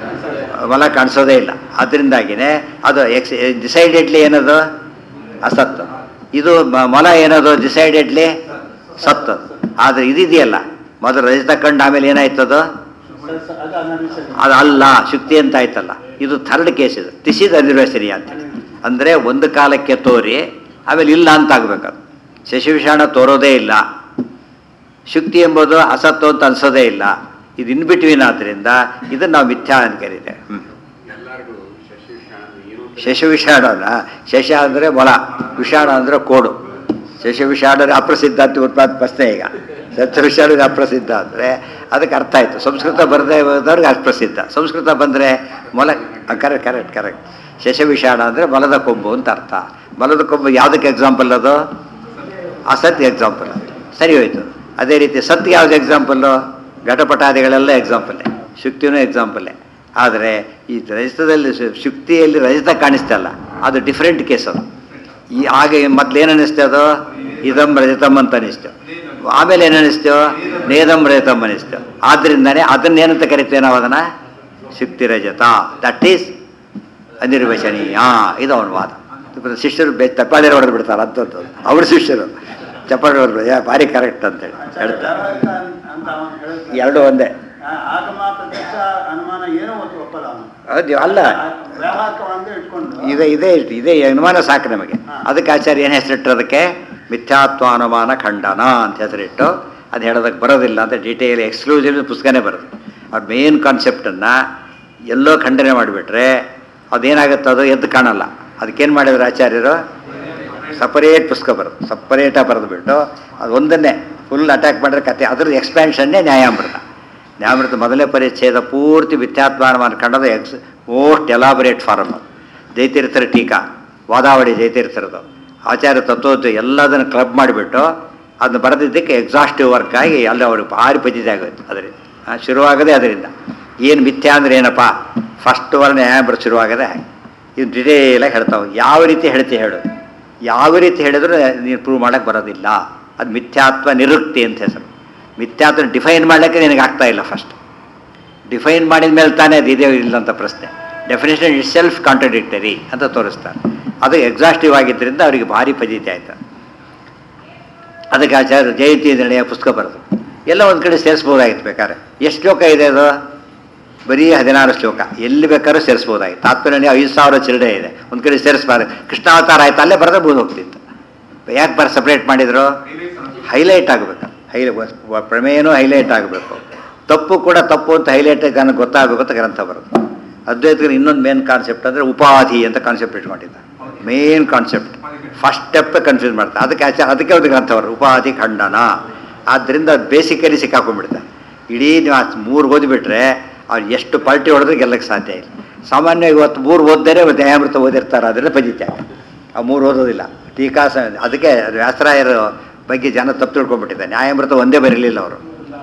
[SPEAKER 1] ಮಲ ಕಾಣಿಸೋದೇ ಇಲ್ಲ ಅದರಿಂದಾಗಿನೇ ಅದು ಎಕ್ಸ್ ಡಿಸೈಡೆಡ್ಲಿ ಏನದು ಅಸತ್ತು ಇದು ಮ- ಮೊಲ ಏನದು ಡಿಸೈಡೆಡ್ಲಿ ಸತ್ತು ಆದರೆ ಇದಿದೆಯಲ್ಲ ಮೊದಲು ರಜತ ಕಂಡು ಆಮೇಲೆ ಏನಾಯ್ತದು
[SPEAKER 2] ಅದು ಅನಿರ್ವಚನ
[SPEAKER 1] ಅದು ಅಲ್ಲ ಶುಕ್ತಿ ಅಂತ ಆಯ್ತಲ್ಲ ಇದು ಥರ್ಡ್ ಕೇಸ್ ಇದು ತಿಸಿದ ಅನಿರ್ವಚನೀಯ ಅಂತೇಳಿ ಅಂದರೆ ಒಂದು ಕಾಲಕ್ಕೆ ತೋರಿ ಆಮೇಲೆ ಇಲ್ಲ ಅಂತ ಆಗ್ಬೇಕದು ಶಶಿವಿಷಾಣ ತೋರೋದೇ ಇಲ್ಲ ಶುಕ್ತಿ ಎಂಬುದು ಅಸತ್ತು ಅಂತ ಅನ್ಸೋದೇ ಇಲ್ಲ ಇದು ಇನ್ ಬಿಟ್ವೀನ್ ಆದ್ದರಿಂದ ಇದನ್ನು ನಾವು ಮಿಥ್ಯಾ ಅಂತ ಕರೀತೇವೆ ಹ್ಮ್.
[SPEAKER 3] ಎಲ್ಲರಿಗೂ ಶಶಿ ವಿಷಾಣ ಏನು
[SPEAKER 1] ಶಶವಿಷಾಣನ ಶಶ ಅಂದರೆ ಮೊಲ ವಿಷಾಣ ಅಂದರೆ ಕೋಡು ಶಶವಿಷಾಣ ಅಪ್ರಸಿದ್ಧ ಅಂತ ಉತ್ಪಾದ ಪ್ರಶ್ನೆ ಈಗ ಸತ್ಯವಿಷಾಣ ಅಪ್ರಸಿದ್ಧ ಅಂದರೆ ಅದಕ್ಕೆ ಅರ್ಥ ಆಯಿತು ಸಂಸ್ಕೃತ ಬರದೇ ಹೋದವ್ರಿಗೆ ಅಪ್ರಸಿದ್ಧ ಸಂಸ್ಕೃತ ಬಂದರೆ ಮೊಲ ಕರೆಕ್ಟ್ ಕರೆಕ್ಟ್ ಕರೆಕ್ಟ್ ಶಶವಿಷಾಣ ಅಂದರೆ ಮೊಲದ ಕೊಂಬು ಅಂತ ಅರ್ಥ ಮೊಲದ ಕೊಂಬು ಯಾವುದಕ್ಕೆ ಎಕ್ಸಾಂಪಲ್ ಅದು ಅಸತ್ಯ ಎಕ್ಸಾಂಪಲ್ ಸರಿ ಹೋಯಿತು ಅದೇ ರೀತಿ ಸತ್ಯ ಯಾವ್ದು ಎಕ್ಸಾಂಪಲ್ಲು ಘಟಪಟಾದಿಗಳೆಲ್ಲ ಎಕ್ಸಾಂಪಲ್ಲೇ ಶುಕ್ತಿನೂ ಎಕ್ಸಾಂಪಲ್ಲೇ ಆದರೆ ಈ ರಜತದಲ್ಲಿ ಶು- ಶುಕ್ತಿಯಲ್ಲಿ ರಜತ ಕಾಣಿಸ್ತಲ್ಲ ಅದು ಡಿಫ್ರೆಂಟ್ ಕೇಸ್ ಅದು ಈ ಆಗ ಮೊದ್ಲೇನು ಅನ್ನಿಸ್ತು ಅದು ಇದಂ ರಜತಮ್ ಅಂತ ಅನಿಸ್ತು ಆಮೇಲೆ ಏನು ಅನಿಸ್ತು ನೇದಂ ರಜತಮ್ ಅನಿಸ್ತು ಆದ್ದರಿಂದನೇ ಅದನ್ನೇನಂತ ಕರಿತೇವೆ ನಾವು ಅದನ್ನು ಶುಕ್ತಿ ರಜತ ದಟ್ ಈಸ್ ಅನಿರ್ವಚನೀಯ ಇದು ಅವನ ವಾದ ಇಬ್ಬರು ಶಿಷ್ಯರು ಬೆ ಚಪ್ಪಾಳೆ ಹೊಡೆದು ಬಿಡ್ತಾರೆ ಅಂಥದ್ದು ಅವ್ರ ಶಿಷ್ಯರು ಚಪ್ಪಾಳೆ ಹೊಡೆದು ಯಾ ಭಾರಿ ಕರೆಕ್ಟ್ ಅಂತೇಳಿ ಹೇಳ್ತಾರೆ
[SPEAKER 2] ವ್ಯಾವಹಾರಿಕ ಅಂತ ಅವನು ಹೇಳ್ತಾನೆ.
[SPEAKER 1] ಎರಡು ಒಂದೇ
[SPEAKER 2] ಆ, ಆಗಮ ಪ್ರತ್ಯಕ್ಷ ಅನುಮಾನ ಏನೋ ಒತ್ತು ಒಪ್ಪಲ್ಲ ಅವನು
[SPEAKER 1] ಹೌದು ಅಲ್ಲ
[SPEAKER 2] ವ್ಯಾವಹಾರಿಕವಂದು ಇಟ್ಕೊಂಡು
[SPEAKER 1] ಇದೇ ಇದೇ ಇದೇ ಅನುಮಾನ ಸಾಕು ನಮಗೆ ಅದಕ್ಕೆ ಆಚಾರ್ಯ ಏನು ಹೆಸರಿಟ್ಟರು ಅದಕ್ಕೆ ಮಿಥ್ಯಾತ್ವಾನುಮಾನ ಖಂಡನ ಅಂತ ಹೆಸರಿಟ್ಟು ಅದು ಹೇಳೋದಕ್ಕೆ ಬರೋದಿಲ್ಲ ಅಂತ ಡೀಟೇಲ್ ಎಕ್ಸ್ಕ್ಲೂಸಿವ್ ಪುಸ್ತಕನೇ ಬರೋದು ಅವ್ರ ಮೇನ್ ಕಾನ್ಸೆಪ್ಟನ್ನು ಎಲ್ಲೋ ಖಂಡನೆ ಮಾಡಿಬಿಟ್ರೆ ಅದೇನಾಗುತ್ತೆ ಅದು ಎದ್ದು ಕಾಣಲ್ಲ ಅದಕ್ಕೇನು ಮಾಡಿದ್ರು ಆಚಾರ್ಯರು ಸಪರೇಟ್ ಪುಸ್ತಕ ಬರೋದು ಸಪರೇಟಾಗಿ ಬರೆದುಬಿಟ್ಟು ಅದು ಒಂದನ್ನೇ ಫುಲ್ ಅಟ್ಯಾಕ್ ಮಾಡಿದ್ರೆ ಕತೆ ಅದ್ರದ್ದು ಎಕ್ಸ್ಪ್ಯಾನ್ಷನ್ನೇ ನ್ಯಾಯಾಮೃತ ನ್ಯಾಯಾಮೃತ ಮೊದಲನೇ ಪರಿಚ್ಛೇದ ಪೂರ್ತಿ ಮಿಥ್ಯಾತ್ಮಾನ ಖಂಡದ ಎಕ್ಸ್ ಮೋಸ್ಟ್ ಎಲಾಬರೇಟ್ ಫಾರಮ್ ಅದು ಜಯತೀರ್ಥರ ಟೀಕಾ ವಾದಾವಳಿ ಜಯತೀರ್ಥರದು ಆಚಾರ್ಯ ತತ್ವದ್ದು ಎಲ್ಲದನ್ನು ಕ್ಲಬ್ ಮಾಡಿಬಿಟ್ಟು ಅದನ್ನ ಬರೆದಿದ್ದಕ್ಕೆ ಎಕ್ಸಾಸ್ಟಿವ್ ವರ್ಕ್ ಆಗಿ ಅಲ್ಲಿ ಅವ್ರಿಗೆ ಭಾರಿ ಪದ್ಧತಿ ಆಗೋಯ್ತು ಅದರಿಂದ ಆ, ಶುರುವಾಗದೆ ಅದರಿಂದ ಏನು ಮಿಥ್ಯಾ ಅಂದ್ರೆ ಏನಪ್ಪ ಫಸ್ಟ್ ವರ್ಣ ನ್ಯಾಯಾಂಬರು ಶುರುವಾಗದೆ ಹಾಗೆ ಇದು ಡಿಟೇಲಾಗಿ ಹೇಳ್ತಾವೆ ಯಾವ ರೀತಿ ಹೇಳ್ತಿ ಹೇಳು ಯಾವ ರೀತಿ ಹೇಳಿದ್ರು ನೀನು ಪ್ರೂವ್ ಮಾಡೋಕ್ಕೆ ಬರೋದಿಲ್ಲ ಅದು ಮಿಥ್ಯಾತ್ವ ನಿರುಕ್ತಿ ಅಂತ ಹೆಸರು ಮಿಥ್ಯಾತ್ವ ಡಿಫೈನ್ ಮಾಡಲಿಕ್ಕೆ ನಿನಗೆ ಆಗ್ತಾ ಇಲ್ಲ ಫಸ್ಟ್ ಡಿಫೈನ್ ಮಾಡಿದ ಮೇಲೆ ತಾನೇ ಅದು ಇದೆ ಇಲ್ಲ ಅಂತ ಪ್ರಶ್ನೆ ಡೆಫಿನೇಷನ್ ಇಟ್ ಸೆಲ್ಫ್ ಕಾಂಟ್ರಡಿಕ್ಟರಿ ಅಂತ ತೋರಿಸ್ತಾರೆ ಅದು ಎಕ್ಸಾಸ್ಟಿವ್ ಆಗಿದ್ದರಿಂದ ಅವರಿಗೆ ಭಾರಿ ಫಜಿತಿ ಆಯ್ತು ಅದಕ್ಕೆ ಆಚಾರ್ಯ ಜಯಂತಿ ನಿರ್ಣಯ ಪುಸ್ತಕ ಬರೆದು ಎಲ್ಲ ಒಂದು ಕಡೆ ಸೇರಿಸ್ಬೋದಾಗಿತ್ತು ಬೇಕಾದ್ರೆ ಎಷ್ಟು ಶ್ಲೋಕ ಇದೆ ಅದು ಬರೀ ಹದಿನಾರು ಶ್ಲೋಕ ಎಲ್ಲಿ ಬೇಕಾದ್ರೂ ಸೇರಿಸ್ಬೋದಾಗಿತ್ತು ತಾತ್ಪರ್ಯ ಐದು ಸಾವಿರ ಚಿಲ್ಡೆ ಇದೆ ಒಂದು ಕಡೆ ಸೇರಿಸ್ಬಾರ್ದು ಕೃಷ್ಣಾವತಾರ ಆಯ್ತು ಅಲ್ಲೇ ಬರೆದ್ರೆ ಬೋದು ಹೋಗ್ತಿತ್ತು ಯಾಕೆ ಬರ ಸಪ್ರೇಟ್ ಮಾಡಿದ್ರು ಹೈಲೈಟ್ ಆಗಬೇಕು ಹೈಲೈ ಪ್ರಮೇಯನೂ ಹೈಲೈಟ್ ಆಗಬೇಕು ತಪ್ಪು ಕೂಡ ತಪ್ಪು ಅಂತ ಹೈಲೈಟ್ ನನಗೆ ಗೊತ್ತಾಗಬೇಕು ಅಂತ ಗ್ರಂಥ ಬರುತ್ತೆ ಅದ್ವೈತಗಳು ಇನ್ನೊಂದು ಮೇನ್ ಕಾನ್ಸೆಪ್ಟ್ ಅಂದರೆ ಉಪಾಧಿ ಅಂತ ಕಾನ್ಸೆಪ್ಟ್ ಇಟ್ಕೊಂಡಿದ್ದ main concept first step confuse ಮಾಡ್ತಾರೆ ಅದಕ್ಕೆ ಆಚಾರ ಅದಕ್ಕೆ ಒಂದು ಗ್ರಂಥ ಬರುತ್ತೆ ಉಪಾಧಿ ಖಂಡನ ಆದ್ದರಿಂದ ಬೇಸಿಕಲಿ ಸಿಕ್ಕಾಕೊಂಡ್ಬಿಡ್ತಾರೆ ಇಡೀ ನೀವು ಆ ಮೂರು ಓದಿಬಿಟ್ರೆ ಅವ್ರು ಎಷ್ಟು ಪಲ್ಟಿ ಹೊಡೆದ್ರೆ ಗೆಲ್ಲಕ್ಕೆ ಸಾಧ್ಯ ಇಲ್ಲ ಸಾಮಾನ್ಯ ಇವತ್ತು ಮೂರು ಓದ್ದೇ ನ್ಯಾಯಾಮೃತ ಓದಿರ್ತಾರೆ ಅದರಿಂದ ಪಜಿತ್ಯ ಆ ಮೂರು ಓದೋದಿಲ್ಲ ಟೀಕಾ ಸ ಅದಕ್ಕೆ ವ್ಯಾಸರಾಯರ ಬಗ್ಗೆ ಜನ ತಪ್ಪು ತಿಳ್ಕೊಂಡ್ಬಿಟ್ಟಿದ್ದಾರೆ ನ್ಯಾಯಾಮೃತ ಒಂದೇ ಬರೀಲಿಲ್ಲ ಅವರು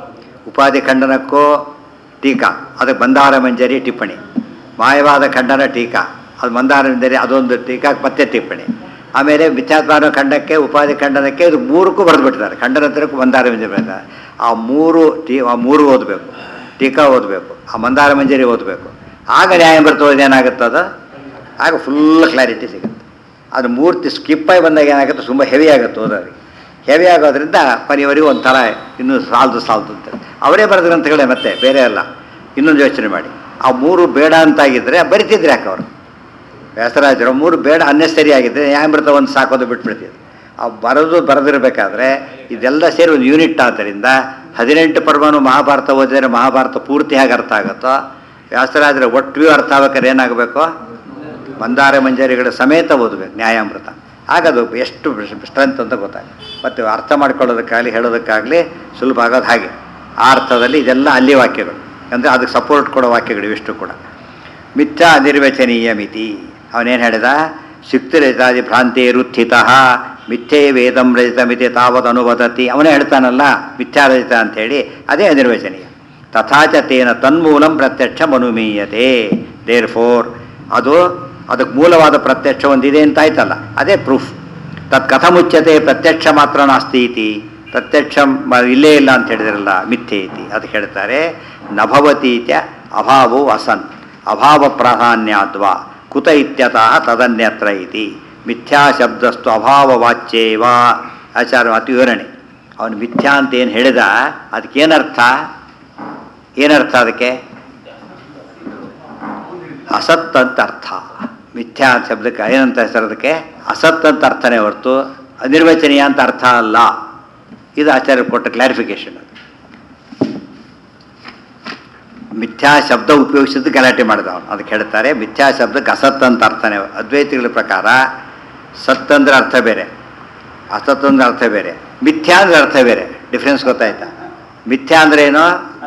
[SPEAKER 1] ಉಪಾಧಿ ಖಂಡನಕ್ಕೂ ಟೀಕಾ ಅದಕ್ಕೆ ಬಂಧಾರ ಮಂಜರಿ ಟಿಪ್ಪಣಿ ಮಾಯವಾದ ಖಂಡನ ಟೀಕಾ ಅದು ಮಂದಾರ ಮಂಜರಿ ಅದೊಂದು ಟೀಕಾಕ್ಕೆ ಮತ್ತೆ ಟಿಪ್ಪಣಿ ಆಮೇಲೆ ಮಿಥ್ಯಾತ್ಮಾನ ಖಂಡಕ್ಕೆ ಉಪಾಧಿ ಖಂಡನಕ್ಕೆ ಇದು ಮೂರಕ್ಕೂ ಬರೆದ್ಬಿಟ್ಟಿದ್ದಾರೆ ಖಂಡನಂತರಕ್ಕೂ ಮಂದಾರ ಮಂಜರಿ ಬರೆದಿದ್ದಾರೆ ಆ ಮೂರು ಟೀ ಆ ಮೂರು ಓದಬೇಕು ಟೀಕಾ ಓದಬೇಕು ಆ ಮಂದಾರ ಮಂಜರಿ ಓದಬೇಕು ಆಗ ನ್ಯಾಯಾಮೃತ ಓದೇನಾಗುತ್ತೆ ಅದು ಆಗ ಫುಲ್ ಕ್ಲಾರಿಟಿ ಸಿಗುತ್ತೆ ಅದು ಮೂರ್ತಿ ಸ್ಕಿಪ್ಪಾಗಿ ಬಂದಾಗ ಏನಾಗುತ್ತೆ ತುಂಬ ಹೆವಿ ಆಗುತ್ತೆ ಓದೋರಿಗೆ ಹೆವಿ ಆಗೋದ್ರಿಂದ ಕೊನೆಯವರೆಗೂ ಒಂಥರ ಇನ್ನೂ ಸಾಲದು ಸಾಲದು ಅಂತ ಅವರೇ ಬರೆದ ಗ್ರಂಥಗಳೇ ಮತ್ತೆ ಬೇರೆ ಅಲ್ಲ ಇನ್ನೊಂದು ಯೋಚನೆ ಮಾಡಿ ಆ ಮೂರು ಬೇಡ ಅಂತಾಗಿದ್ದರೆ ಬರಿತಿದ್ರೆ ಯಾಕೆ ಅವರು ವ್ಯಾಸರಾಜರು ಮೂರು ಬೇಡ ಅನ್ನೆಸರಿ ಆಗಿದ್ದರೆ ನ್ಯಾಯಾಮೃತ ಒಂದು ಸಾಕೋದು ಬಿಟ್ಬಿಡ್ತಿದ್ರು ಆ ಬರೋದು ಬರೆದಿರಬೇಕಾದ್ರೆ ಇದೆಲ್ಲ ಸೇರಿ ಒಂದು ಯೂನಿಟ್ ಆದ್ದರಿಂದ ಹದಿನೆಂಟು ಪರ್ವನು ಮಹಾಭಾರತ ಓದಿದರೆ ಮಹಾಭಾರತ ಪೂರ್ತಿ ಹೇಗೆ ಅರ್ಥ ಆಗುತ್ತೋ ವ್ಯಾಸರಾಜರ ಒಟ್ಟು ಅರ್ಥ ಆಗ್ಬೇಕಾದ್ರೆ ಏನಾಗಬೇಕು ಮಂದಾರ ಮಂಜರಿಗಳ ಸಮೇತ ಓದಬೇಕು ನ್ಯಾಯಾಮೃತ ಆಗದು ಎಷ್ಟು ಸ್ಟ್ರೆಂತ್ ಅಂತ ಗೊತ್ತಾಗುತ್ತೆ ಮತ್ತು ಅರ್ಥ ಮಾಡ್ಕೊಳ್ಳೋದಕ್ಕಾಗಲಿ ಹೇಳೋದಕ್ಕಾಗಲಿ ಸುಲಭ ಆಗೋದು ಹಾಗೆ ಆ ಅರ್ಥದಲ್ಲಿ ಇದೆಲ್ಲ ಅಲ್ಲಿ ವಾಕ್ಯಗಳು ಅಂದರೆ ಅದಕ್ಕೆ ಸಪೋರ್ಟ್ ಕೊಡೋ ವಾಕ್ಯಗಳು ಇವಿಷ್ಟು ಕೂಡ ಮಿಥ್ಯಾ ಅನಿರ್ವಚನೀಯ ಮಿತಿ ಅವನೇನು ಹೇಳಿದ ಶುಕ್ತಿರಹಿತಾದಿ ಭ್ರಾಂತಿ ರುತ್ಥಿತ ಮಿಥ್ಯೆ ವೇದಂ ರಚಿತ ಮಿತಿ ತಾವತ್ ಅನುವದತಿ ಅವನೇ ಹೇಳ್ತಾನಲ್ಲ ಮಿಥ್ಯಾರಹಿತ ಅಂಥೇಳಿ ಅದೇ ಅನಿರ್ವಚನೀಯ ತಥಾಚ ತೇನ ತನ್ಮೂಲಂ ಪ್ರತ್ಯಕ್ಷ ಮನುಮೀಯತೆ ದೇರ್ ಫೋರ್ ಅದು ಅದಕ್ಕೆ ಮೂಲವಾದ ಪ್ರತ್ಯಕ್ಷ ಒಂದಿದೆ ಅಂತ ಆಯ್ತಲ್ಲ ಅದೇ ಪ್ರೂಫ್ ತತ್ ಕಥಮುಚ್ಯತೆ ಪ್ರತ್ಯಕ್ಷ ಮಾತ್ರ ನಾಸ್ತಿ ಇತಿ ಪ್ರತ್ಯಕ್ಷ ಮ- ಇಲ್ಲೇ ಇಲ್ಲ ಅಂತ ಹೇಳಿದ್ರಲ್ಲ ಮಿಥ್ಯೆ ಇತಿ ಅದು ಹೇಳ್ತಾರೆ ನಭವತೀತ್ಯ ಅಭಾವೋ ಅಸನ್ ಅಭಾವ ಪ್ರಾಧಾನ್ಯಾದ್ವ ಕುತ ಇತ್ಯತಃ ತದನ್ಯತ್ರ ಇತಿ ಮಿಥ್ಯಾ ಶಬ್ದಸ್ತು ಅಭಾವವಾಚ್ಯೇವ ಆಚಾರ ಮಾತು ವಿವರಣೆ ಅವನು ಮಿಥ್ಯಾ ಅಂತ ಏನು ಹೇಳಿದ ಅದಕ್ಕೇನರ್ಥ ಏನರ್ಥ ಅದಕ್ಕೆ ಅಸತ್ ಅಂತ ಅರ್ಥ ಮಿಥ್ಯಾ ಶಬ್ದಕ್ಕೆ ಏನಂತ ಹೆಸರು ಅದಕ್ಕೆ ಅಸತ್ ಅಂತ ಅರ್ಥನೇ ಹೊರತು ಅನಿರ್ವಚನೀಯ ಅಂತ ಅರ್ಥ ಅಲ್ಲ ಇದು ಆಚಾರ್ಯ ಕೊಟ್ಟ ಕ್ಲಾರಿಫಿಕೇಶನ್ ಅದು ಮಿಥ್ಯಾ ಶಬ್ದ ಉಪಯೋಗಿಸಿದ್ದು ಗಲಾಟೆ ಮಾಡಿದ ಅವನು ಅದಕ್ಕೆ ಹೇಳ್ತಾರೆ ಮಿಥ್ಯಾ ಶಬ್ದಕ್ಕೆ ಅಸತ್ ಅಂತ ಅರ್ಥನೇ ಅದ್ವೈತಿಗಳ ಪ್ರಕಾರ ಸತ್ ಅಂದ್ರೆ ಅರ್ಥ ಬೇರೆ ಅಸತ್ ಅಂದ್ರೆ ಅರ್ಥ ಬೇರೆ ಮಿಥ್ಯಾ ಅಂದ್ರೆ ಅರ್ಥ ಬೇರೆ ಡಿಫ್ರೆನ್ಸ್ ಗೊತ್ತಾಯ್ತಾ ಮಿಥ್ಯಾ ಅಂದ್ರೆ ಏನು